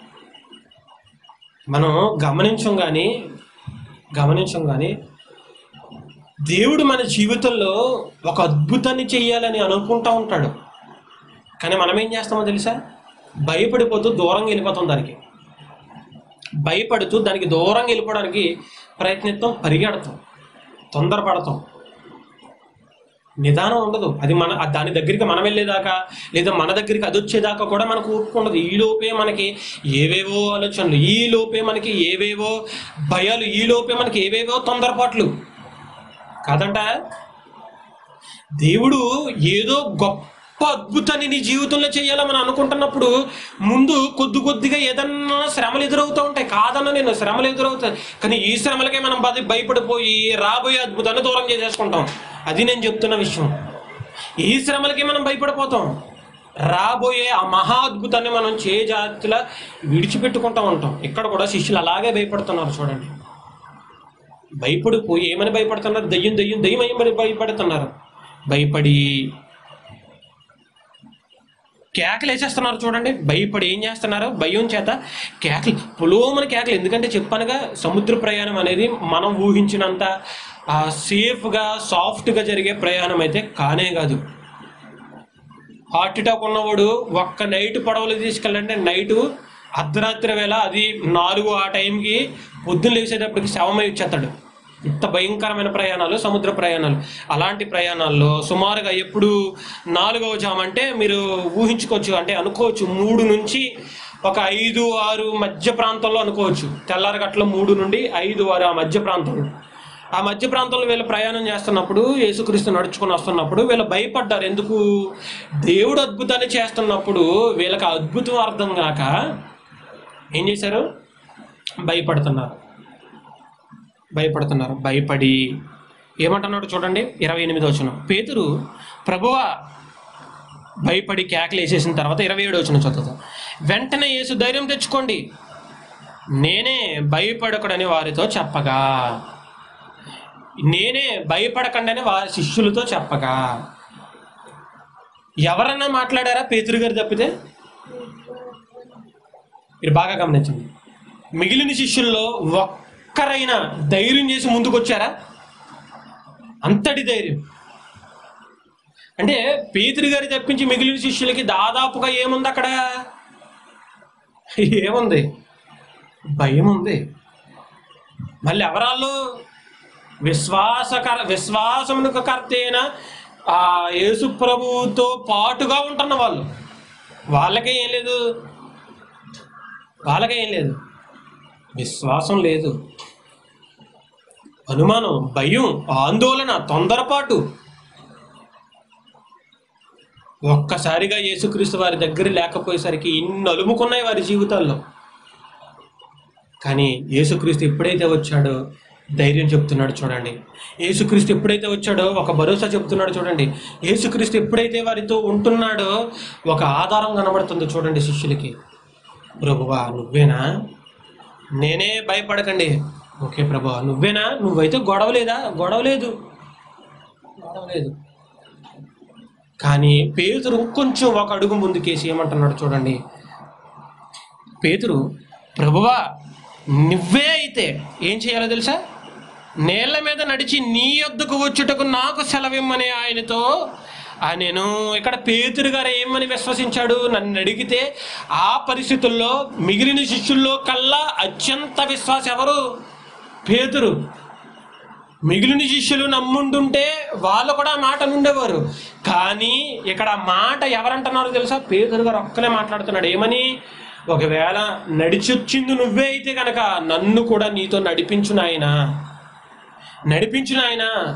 A: మనం గమనించం కానీ గమనించం కానీ దేవుడు మన జీవితంలో ఒక అద్భుతాన్ని చెయ్యాలని అనుకుంటా ఉంటాడు కానీ మనం ఏం చేస్తామో తెలుసా భయపడిపోతూ దూరంగా వెళ్ళిపోతాం దానికి భయపడుతూ దానికి దూరంగా వెళ్ళిపోవడానికి ప్రయత్నిస్తాం పరిగెడతాం తొందరపడతాం నిదానం ఉండదు అది మన ఆ దాని దగ్గరికి మనం వెళ్ళేదాకా లేదా మన దగ్గరికి అది వచ్చేదాకా కూడా మనకు ఊపుకు ఉండదు ఈ లోపే మనకి ఏవేవో ఆలోచనలు ఈ లోపే మనకి ఏవేవో భయాలు ఈ లోపే మనకి ఏవేవో తొందరపాట్లు కాదంట దేవుడు ఏదో గొప్ప అద్భుతాన్ని నీ జీవితంలో చేయాలని మనం అనుకుంటున్నప్పుడు ముందు కొద్ది కొద్దిగా ఏదన్నా శ్రమలు ఎదురవుతూ ఉంటాయి కాదన్న నేను శ్రమలు ఎదురవుతాయి కానీ ఈ శ్రమలకే మనం బది భయపడిపోయి రాబోయే అద్భుతాన్ని దూరం చేసేసుకుంటాం అది నేను చెప్తున్న విషయం ఈ శ్రమలకి మనం భయపడిపోతాం రాబోయే ఆ మహా అద్భుతాన్ని మనం చేజాతిలా విడిచిపెట్టుకుంటూ ఉంటాం ఇక్కడ కూడా శిష్యులు అలాగే భయపడుతున్నారు చూడండి భయపడిపోయి ఏమని భయపడుతున్నారు దయ్యం దయ్యం దయ్యం ఏమని భయపడుతున్నారు భయపడి కేకలు వేసేస్తున్నారు చూడండి భయపడి ఏం చేస్తున్నారు భయం చేత కేకలు పులోమని కేకలు ఎందుకంటే చెప్పానుగా సముద్ర ప్రయాణం అనేది మనం ఊహించినంత ఆ, సేఫ్గా సాఫ్ట్గా జరిగే ప్రయాణం అయితే కానే కాదు హార్ట్ అటాక్ ఉన్నవాడు ఒక్క నైట్ పడవలు తీసుకెళ్ళంటే నైటు అర్ధరాత్రి వేళ అది నాలుగు ఆ టైంకి పొద్దున్న లేచేటప్పటికి శవమై వచ్చేస్తాడు ఇంత భయంకరమైన ప్రయాణాలు సముద్ర ప్రయాణాలు అలాంటి ప్రయాణాల్లో సుమారుగా ఎప్పుడు నాలుగవ జామ అంటే మీరు ఊహించుకోవచ్చు అంటే అనుకోవచ్చు మూడు నుంచి ఒక ఐదు ఆరు మధ్య ప్రాంతంలో అనుకోవచ్చు తెల్లారగట్ల మూడు నుండి ఐదు ఆరు ఆ మధ్య ప్రాంతంలో ఆ మధ్య ప్రాంతంలో వీళ్ళు ప్రయాణం చేస్తున్నప్పుడు యేసుక్రీస్తు నడుచుకుని వస్తున్నప్పుడు వీళ్ళు భయపడ్డారు ఎందుకు దేవుడు అద్భుతాన్ని చేస్తున్నప్పుడు వీళ్ళకి ఆ అద్భుతం అర్థం కాక ఏం చేశారు భయపడుతున్నారు భయపడుతున్నారు భయపడి ఏమంటున్నాడు చూడండి ఇరవై ఎనిమిది వచ్చిన పేతురు ప్రభువా భయపడి కేకలు వేసేసిన తర్వాత ఇరవై ఏడు వచ్చిన చదువుతా వెంటనే యేసు ధైర్యం తెచ్చుకోండి నేనే భయపడకడని వారితో చెప్పగా నేనే భయపడకండి అని వారి శిష్యులతో చెప్పగా ఎవరన్నా మాట్లాడారా పేతురు గారు తప్పితే మీరు బాగా గమనించండి మిగిలిన శిష్యుల్లో ఒక్కరైనా ధైర్యం చేసి ముందుకు వచ్చారా అంతటి ధైర్యం అంటే పేతురు గారి తప్పించి మిగిలిన శిష్యులకి దాదాపుగా ఏముంది అక్కడ ఏముంది భయం ఉంది మళ్ళీ ఎవరాళ్ళు విశ్వాసకర విశ్వాసమునకు కర్త అయిన ఆ యేసు ప్రభువుతో పాటుగా ఉంటున్న వాళ్ళు వాళ్ళకే ఏం లేదు వాళ్ళకే ఏం లేదు విశ్వాసం లేదు అనుమానం భయం ఆందోళన తొందరపాటు ఒక్కసారిగా యేసుక్రీస్తు వారి దగ్గర లేకపోయేసరికి ఇన్ని అలుముకున్నాయి వారి జీవితాల్లో కానీ యేసుక్రీస్తు ఎప్పుడైతే వచ్చాడో ధైర్యం చెప్తున్నాడు చూడండి యేసుక్రీస్తు ఎప్పుడైతే వచ్చాడో ఒక భరోసా చెప్తున్నాడు చూడండి యేసుక్రీస్తు ఎప్పుడైతే వారితో ఉంటున్నాడో ఒక ఆధారం కనబడుతుంది చూడండి శిష్యులకి ప్రభువా నువ్వేనా నేనే భయపడకండి ఓకే ప్రభువా నువ్వేనా నువ్వైతే గొడవ లేదా గొడవ లేదు గొడవ లేదు కానీ పేతురు కొంచెం ఒక అడుగు ముందుకేసి ఏమంటున్నాడు చూడండి పేతురు ప్రభువా నువ్వే అయితే ఏం చేయాలో తెలుసా నేల మీద నడిచి నీ యొద్దకు వచ్చుటకు నాకు సెలవిమ్మని ఆయనతో ఆ నేను ఇక్కడ పేతురు గారు ఏమని విశ్వసించాడు నన్ను అడిగితే ఆ పరిస్థితుల్లో మిగిలిన శిష్యుల్లో కల్లా అత్యంత విశ్వాసం ఎవరు పేతురు మిగిలిన శిష్యులు నమ్ముంటుంటే వాళ్ళు కూడా ఆ మాట నుండేవారు కానీ ఇక్కడ ఆ మాట ఎవరంటున్నారో తెలుసా పేదరు గారు ఒక్కలే మాట్లాడుతున్నాడు ఏమని ఒకవేళ నడిచొచ్చింది నువ్వే అయితే కనుక నన్ను కూడా నీతో నడిపించు నాయన నడిపించు నాయన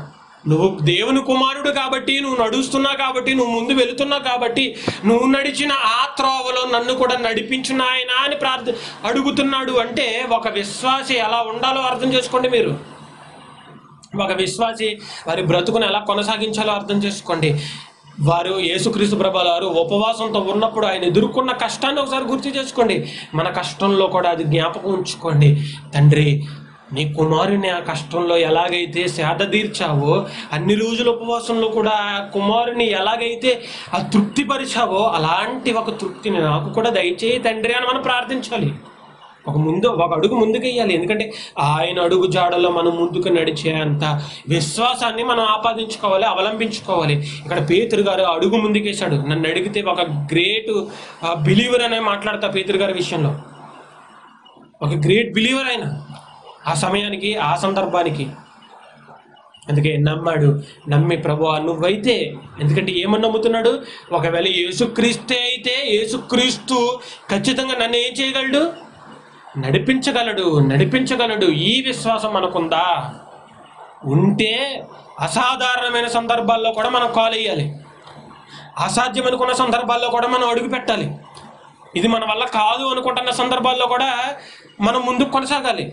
A: నువ్వు దేవుని కుమారుడు కాబట్టి నువ్వు నడుస్తున్నావు కాబట్టి నువ్వు ముందు వెళుతున్నావు కాబట్టి నువ్వు నడిచిన ఆ త్రోవలో నన్ను కూడా నడిపించు నాయనా అని ప్రార్థ అడుగుతున్నాడు అంటే ఒక విశ్వాసి ఎలా ఉండాలో అర్థం చేసుకోండి మీరు ఒక విశ్వాసి వారి బ్రతుకును ఎలా కొనసాగించాలో అర్థం చేసుకోండి వారు యేసుక్రీస్తు ప్రభావారు వారు ఉపవాసంతో ఉన్నప్పుడు ఆయన ఎదుర్కొన్న కష్టాన్ని ఒకసారి గుర్తు చేసుకోండి మన కష్టంలో కూడా అది జ్ఞాపకం ఉంచుకోండి తండ్రి నీ కుమారుని ఆ కష్టంలో ఎలాగైతే సేద తీర్చావో అన్ని రోజుల ఉపవాసంలో కూడా ఆ కుమారుని ఎలాగైతే ఆ తృప్తిపరిచావో అలాంటి ఒక తృప్తిని నాకు కూడా దయచేయి తండ్రి అని మనం ప్రార్థించాలి ఒక ముందు ఒక అడుగు ముందుకు వేయాలి ఎందుకంటే ఆయన అడుగు జాడలో మనం ముందుకు నడిచే అంత విశ్వాసాన్ని మనం ఆపాదించుకోవాలి అవలంబించుకోవాలి ఇక్కడ పేతురు గారు అడుగు ముందుకేశాడు నన్ను అడిగితే ఒక గ్రేట్ బిలీవర్ అనే మాట్లాడతా పేతురు గారి విషయంలో ఒక గ్రేట్ బిలీవర్ ఆయన ఆ సమయానికి ఆ సందర్భానికి అందుకే నమ్మాడు నమ్మి ప్రభు నువ్వైతే ఎందుకంటే ఏమని నమ్ముతున్నాడు ఒకవేళ యేసుక్రీస్తే అయితే యేసుక్రీస్తు ఖచ్చితంగా నన్ను ఏం చేయగలడు నడిపించగలడు నడిపించగలడు ఈ విశ్వాసం మనకుందా ఉంటే అసాధారణమైన సందర్భాల్లో కూడా మనం కాల్ వేయాలి అసాధ్యం అనుకున్న సందర్భాల్లో కూడా మనం అడుగు పెట్టాలి ఇది మన వల్ల కాదు అనుకుంటున్న సందర్భాల్లో కూడా మనం ముందుకు కొనసాగాలి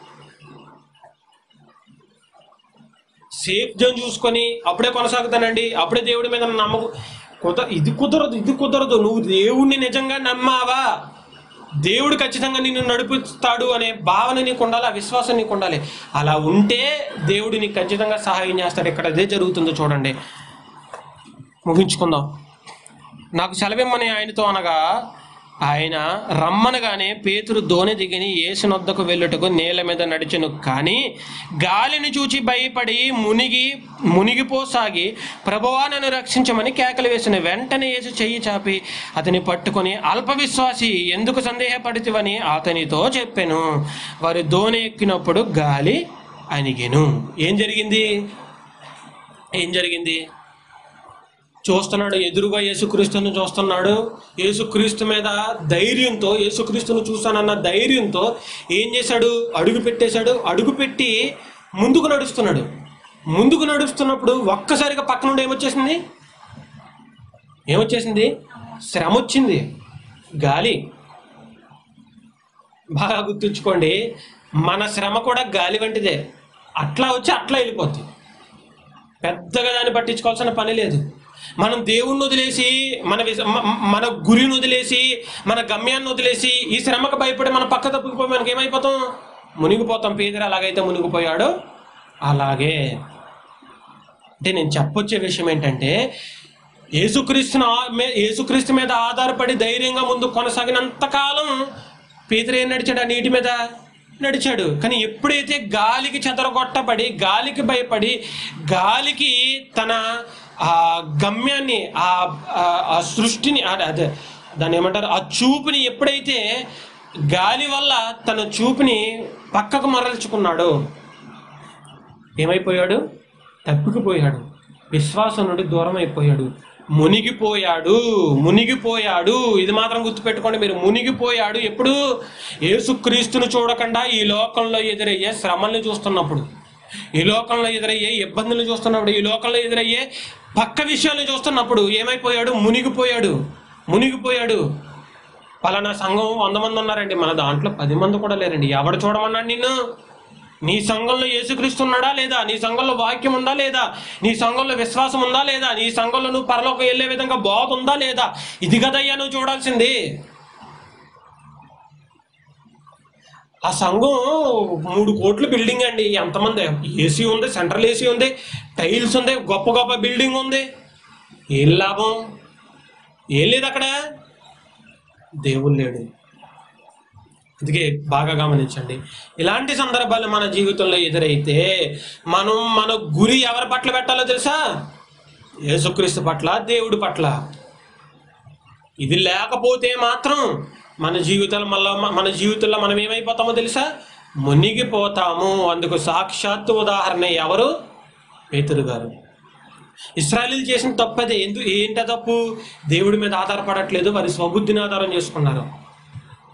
A: సేఫ్ జోన్ చూసుకొని అప్పుడే కొనసాగుతానండి అప్పుడే దేవుడి మీద నమ్మకం కుద ఇది కుదరదు ఇది కుదరదు నువ్వు దేవుణ్ణి నిజంగా నమ్మావా దేవుడు ఖచ్చితంగా నిన్ను నడిపిస్తాడు అనే భావన నీకు ఉండాలి ఆ విశ్వాసం నీకు ఉండాలి అలా ఉంటే దేవుడు నీకు ఖచ్చితంగా సహాయం చేస్తాడు ఇక్కడ అదే జరుగుతుందో చూడండి ముగించుకుందాం నాకు సెలవిమ్మని ఆయనతో అనగా ఆయన రమ్మనగానే పేతురు దోణి దిగిని ఏసునొద్దకు వెళ్ళుటకు నేల మీద నడిచెను కానీ గాలిని చూచి భయపడి మునిగి మునిగిపోసాగి ప్రభువా నన్ను రక్షించమని కేకలు వేసిన వెంటనే యేసు చెయ్యి చాపి అతని పట్టుకొని అల్ప విశ్వాసి ఎందుకు సందేహపడితివని అతనితో చెప్పాను వారు దోణి ఎక్కినప్పుడు గాలి అణిగెను ఏం జరిగింది ఏం జరిగింది చూస్తున్నాడు ఎదురుగా యేసుక్రీస్తుని చూస్తున్నాడు యేసుక్రీస్తు మీద ధైర్యంతో యేసుక్రీస్తును చూస్తానన్న ధైర్యంతో ఏం చేశాడు అడుగు పెట్టేశాడు అడుగు పెట్టి ముందుకు నడుస్తున్నాడు ముందుకు నడుస్తున్నప్పుడు ఒక్కసారిగా పక్క నుండి ఏమొచ్చేసింది ఏమొచ్చేసింది శ్రమ వచ్చింది గాలి బాగా గుర్తుంచుకోండి మన శ్రమ కూడా గాలి వంటిదే అట్లా వచ్చి అట్లా వెళ్ళిపోద్ది పెద్దగా దాన్ని పట్టించుకోవాల్సిన పని లేదు మనం దేవుణ్ణి వదిలేసి మన విస- మ- మన గురిని వదిలేసి మన గమ్యాన్ని వదిలేసి ఈ శ్రమకు భయపడి మన పక్క తప్పుకుపోయి మనకి ఏమైపోతాం మునిగిపోతాం పేదరు అలాగైతే మునిగిపోయాడో అలాగే అంటే నేను చెప్పొచ్చే విషయం ఏంటంటే యేసుక్రీస్తును ఆ- మే- యేసుక్రీస్తు మీద ఆధారపడి ధైర్యంగా ముందు కొనసాగినంత కాలం పేదరు ఏం నడిచాడు ఆ నీటి మీద నడిచాడు కానీ ఎప్పుడైతే గాలికి చెదరగొట్టబడి గాలికి భయపడి గాలికి తన ఆ గమ్యాన్ని ఆ ఆ- ఆ సృష్టిని ఆ- అదే దాన్ని ఏమంటారు ఆ చూపుని ఎప్పుడైతే గాలి వల్ల తన చూపుని పక్కకు మరల్చుకున్నాడో ఏమైపోయాడు తప్పికిపోయాడు విశ్వాసం నుండి దూరం అయిపోయాడు మునిగిపోయాడు మునిగిపోయాడు ఇది మాత్రం గుర్తుపెట్టుకోండి మీరు మునిగిపోయాడు ఎప్పుడు యేసుక్రీస్తును చూడకుండా ఈ లోకంలో ఎదురయ్యే శ్రమల్ని చూస్తున్నప్పుడు ఈ లోకంలో ఎదురయ్యే ఇబ్బందులు చూస్తున్నప్పుడు ఈ లోకంలో ఎదురయ్యే పక్క విషయాలు చూస్తున్నప్పుడు ఏమైపోయాడు మునిగిపోయాడు మునిగిపోయాడు పలానా సంఘం వంద మంది ఉన్నారండి మన దాంట్లో పది మంది కూడా లేరండి ఎవడు చూడమన్నాడు నిన్ను నీ సంఘంలో యేసుక్రీస్తు ఉన్నాడా లేదా నీ సంఘంలో వాక్యం ఉందా లేదా నీ సంఘంలో విశ్వాసం ఉందా లేదా నీ సంఘంలో నువ్వు పరలోకి వెళ్ళే విధంగా బోధ ఉందా లేదా ఇది కదయ్యా నువ్వు చూడాల్సింది ఆ సంఘం మూడు కోట్ల బిల్డింగ్ అండి ఎంతమంది ఏసీ ఉంది సెంట్రల్ ఏసీ ఉంది టైల్స్ ఉంది గొప్ప గొప్ప బిల్డింగ్ ఉంది ఏం లాభం ఏం లేదు అక్కడ దేవుడు లేడు అందుకే బాగా గమనించండి ఇలాంటి సందర్భాలు మన జీవితంలో ఎదురైతే మనం మన గురి ఎవరి పట్ల పెట్టాలో తెలుసా యేసుక్రీస్తు పట్ల దేవుడి పట్ల ఇది లేకపోతే మాత్రం మన జీవితాలు మళ్ళా మన జీవితంలో మనం ఏమైపోతామో తెలుసా మునిగిపోతాము అందుకు సాక్షాత్తు ఉదాహరణ ఎవరు పేతురు గారు ఇస్రాయలీలు చేసిన తప్పు అదే ఎందుకు ఏంట తప్పు దేవుడి మీద ఆధారపడట్లేదు వారి స్వబుద్ధిని ఆధారం చేసుకున్నారు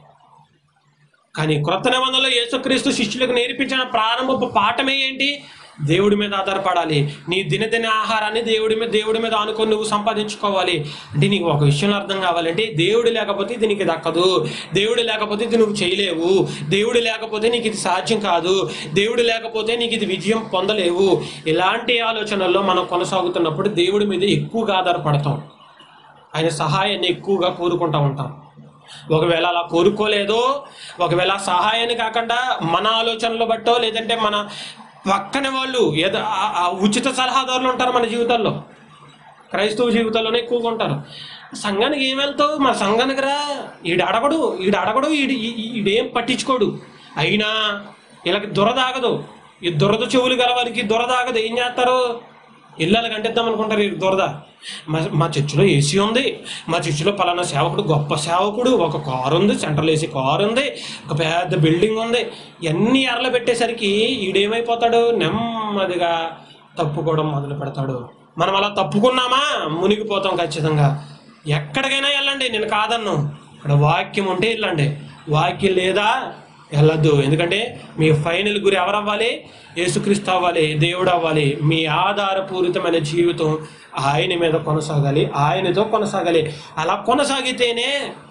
A: కానీ క్రొత్త నిబంధనలో యేసుక్రీస్తు శిష్యులకు నేర్పించిన ప్రారంభపు పాఠమే ఏంటి దేవుడి మీద ఆధారపడాలి నీ దినదిన ఆహారాన్ని దేవుడి మీద దేవుడి మీద ఆనుకొని నువ్వు సంపాదించుకోవాలి అంటే నీకు ఒక విషయం అర్థం కావాలంటే దేవుడు లేకపోతే ఇది నీకు దక్కదు దేవుడు లేకపోతే ఇది నువ్వు చేయలేవు దేవుడు లేకపోతే నీకు ఇది సాధ్యం కాదు దేవుడు లేకపోతే నీకు ఇది విజయం పొందలేవు ఇలాంటి ఆలోచనల్లో మనం కొనసాగుతున్నప్పుడు దేవుడి మీద ఎక్కువగా ఆధారపడతాం ఆయన సహాయాన్ని ఎక్కువగా కోరుకుంటా ఉంటాం ఒకవేళ అలా కోరుకోలేదో ఒకవేళ ఆ సహాయాన్ని కాకుండా మన ఆలోచనలు బట్టో లేదంటే మన పక్కన వాళ్ళు ఏదో ఆ- ఆ ఉచిత సలహాదారులు ఉంటారు మన జీవితాల్లో క్రైస్తవ జీవితాల్లోనే ఎక్కువగా ఉంటారు సంఘానికి ఏం వెళ్తావు మా సంఘానికి రా ఈడు అడగడు ఈడు అడగడు ఈడు ఈ- ఈ- ఈడేం పట్టించుకోడు అయినా వీళ్ళకి దురదాగదు ఈ దురద చెవులు గల వారికి దురదాగదు ఏం చేస్తారు ఇళ్ళకి కంటిద్దాం అనుకుంటారు ఈ దురద మా మా చర్చిలో ఏసీ ఉంది మా చర్చిలో పలానా సేవకుడు గొప్ప సేవకుడు ఒక కారు ఉంది సెంట్రల్ ఏసీ కారు ఉంది ఒక పెద్ద బిల్డింగ్ ఉంది ఇవన్నీ ఎర్రలు పెట్టేసరికి ఈడేమైపోతాడు నెమ్మదిగా తప్పుకోవడం మొదలు పెడతాడు మనం అలా తప్పుకున్నామా మునిగిపోతాం ఖచ్చితంగా ఎక్కడికైనా వెళ్ళండి నేను కాదన్ను ఇక్కడ వాక్యం ఉంటే వెళ్ళండి వాక్యం లేదా వెళ్ళొద్దు ఎందుకంటే మీ ఫైనల్ గురి ఎవరు అవ్వాలి యేసుక్రీస్తు అవ్వాలి దేవుడు అవ్వాలి మీ ఆధారపూరితమైన జీవితం ఆయన మీద కొనసాగాలి ఆయనతో కొనసాగాలి అలా కొనసాగితేనే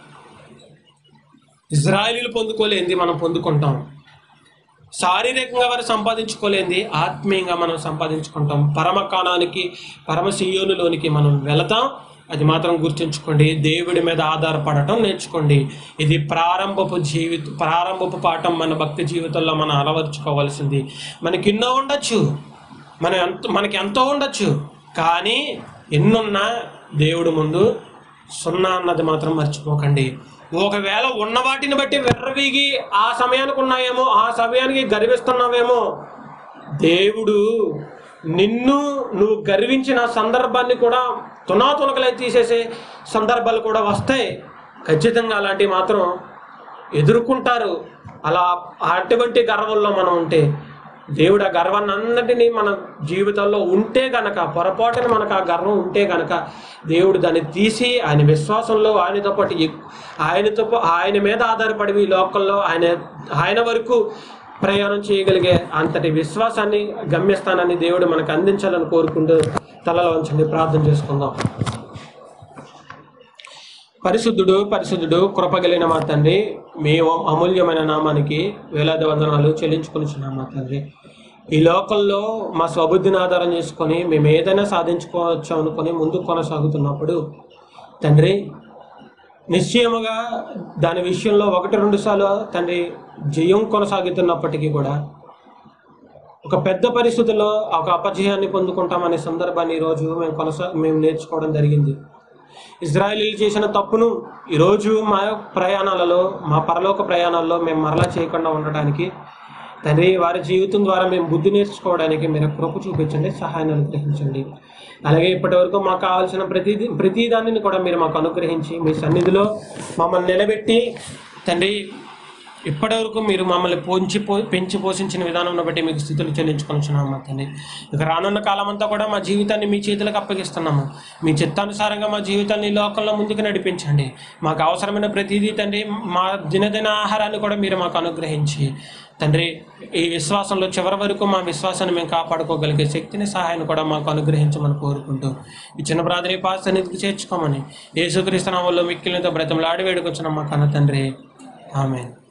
A: ఇజ్రాయిలీలు పొందుకోలేంది మనం పొందుకుంటాం శారీరకంగా వారు సంపాదించుకోలేంది ఆత్మీయంగా మనం సంపాదించుకుంటాం పరమకాణానికి పరమ సియోనులోనికి మనం వెళతాం అది మాత్రం గుర్తుంచుకోండి దేవుడి మీద ఆధారపడటం నేర్చుకోండి ఇది ప్రారంభపు జీవిత ప్రారంభపు పాఠం మన భక్తి జీవితంలో మనం అలవర్చుకోవాల్సింది మనకి ఎన్నో ఉండొచ్చు మన ఎంత మనకి ఎంతో ఉండొచ్చు కానీ ఎన్నున్నా దేవుడు ముందు సున్నా అన్నది మాత్రం మర్చిపోకండి ఒకవేళ ఉన్న వాటిని బట్టి వెర్రవీగి ఆ సమయానికి ఉన్నాయేమో ఆ సమయానికి గర్విస్తున్నావేమో దేవుడు నిన్ను నువ్వు గర్వించిన సందర్భాన్ని కూడా తునాతునకలై తీసేసే సందర్భాలు కూడా వస్తాయి ఖచ్చితంగా అలాంటివి మాత్రం ఎదుర్కొంటారు అలా అటువంటి గర్వంలో మనం ఉంటే దేవుడు ఆ గర్వాన్ని అన్నిటినీ మన జీవితంలో ఉంటే గనక పొరపాటున మనకు ఆ గర్వం ఉంటే గనక దేవుడు దాన్ని తీసి ఆయన విశ్వాసంలో ఆయనతో పాటు ఎక్- ఆయనతో పా- ఆయన మీద ఆధారపడి ఈ లోకంలో ఆయన ఆయన వరకు ప్రయాణం చేయగలిగే అంతటి విశ్వాసాన్ని గమ్యస్థానాన్ని దేవుడు మనకు అందించాలని కోరుకుంటూ తలలో ఉంచండి ప్రార్థన చేసుకుందాం పరిశుద్ధుడు పరిశుద్ధుడు కృపగలిగిన మా తండ్రి మీ అమూల్యమైన నామానికి వేలాది వందనాలు చెల్లించుకొనిచున్నాం మా తండ్రి ఈ లోకల్లో మా స్వబుద్ధిని ఆధారం చేసుకొని మేము ఏదైనా సాధించుకోవచ్చు అనుకొని ముందుకు కొనసాగుతున్నప్పుడు తండ్రి నిశ్చయముగా దాని విషయంలో ఒకటి రెండు సార్లు తండ్రి జయం కొనసాగుతున్నప్పటికీ కూడా ఒక పెద్ద పరిస్థితుల్లో ఒక అపజయాన్ని పొందుకుంటామనే సందర్భాన్ని ఈరోజు మేము కొనసా మేము నేర్చుకోవడం జరిగింది ఇజ్రాయేలీలు చేసిన తప్పును ఈరోజు మా ప్రయాణాలలో మా పరలోక ప్రయాణాల్లో మేము మరలా చేయకుండా ఉండడానికి తండ్రి వారి జీవితం ద్వారా మేము బుద్ధి నేర్చుకోవడానికి మీరు కృప చూపించండి సహాయాన్ని అనుగ్రహించండి అలాగే ఇప్పటి వరకు మాకు కావాల్సిన ప్రతి ప్రతి దానిని కూడా మీరు మాకు అనుగ్రహించి మీ సన్నిధిలో మమ్మల్ని నిలబెట్టి తండ్రి ఇప్పటి వరకు మీరు మమ్మల్ని పోంచి పో పెంచి పోషించిన విధానం బట్టి మీకు స్థితులు చెల్లించుకొనిచున్నాము తండ్రి ఇక రానున్న కాలం అంతా కూడా మా జీవితాన్ని మీ చేతులకు అప్పగిస్తున్నాము మీ చిత్తానుసారంగా మా జీవితాన్ని ఈ లోకంలో ముందుకు నడిపించండి మాకు అవసరమైన ప్రతిదీ తండ్రి మా దినదిన ఆహారాన్ని కూడా మీరు మాకు అనుగ్రహించి తండ్రి ఈ విశ్వాసంలో చివరి వరకు మా విశ్వాసాన్ని మేము కాపాడుకోగలిగే శక్తిని సహాయాన్ని కూడా మాకు అనుగ్రహించమని కోరుకుంటూ ఈ చిన్న ప్రార్థన ఈ పాస్ సన్నిధికి చేర్చుకోమని యేసుక్రీస్తు నామంలో మిక్కిలితో బ్రతంలాడి వేడుకొచ్చిన మా కన్న తండ్రి ఆమె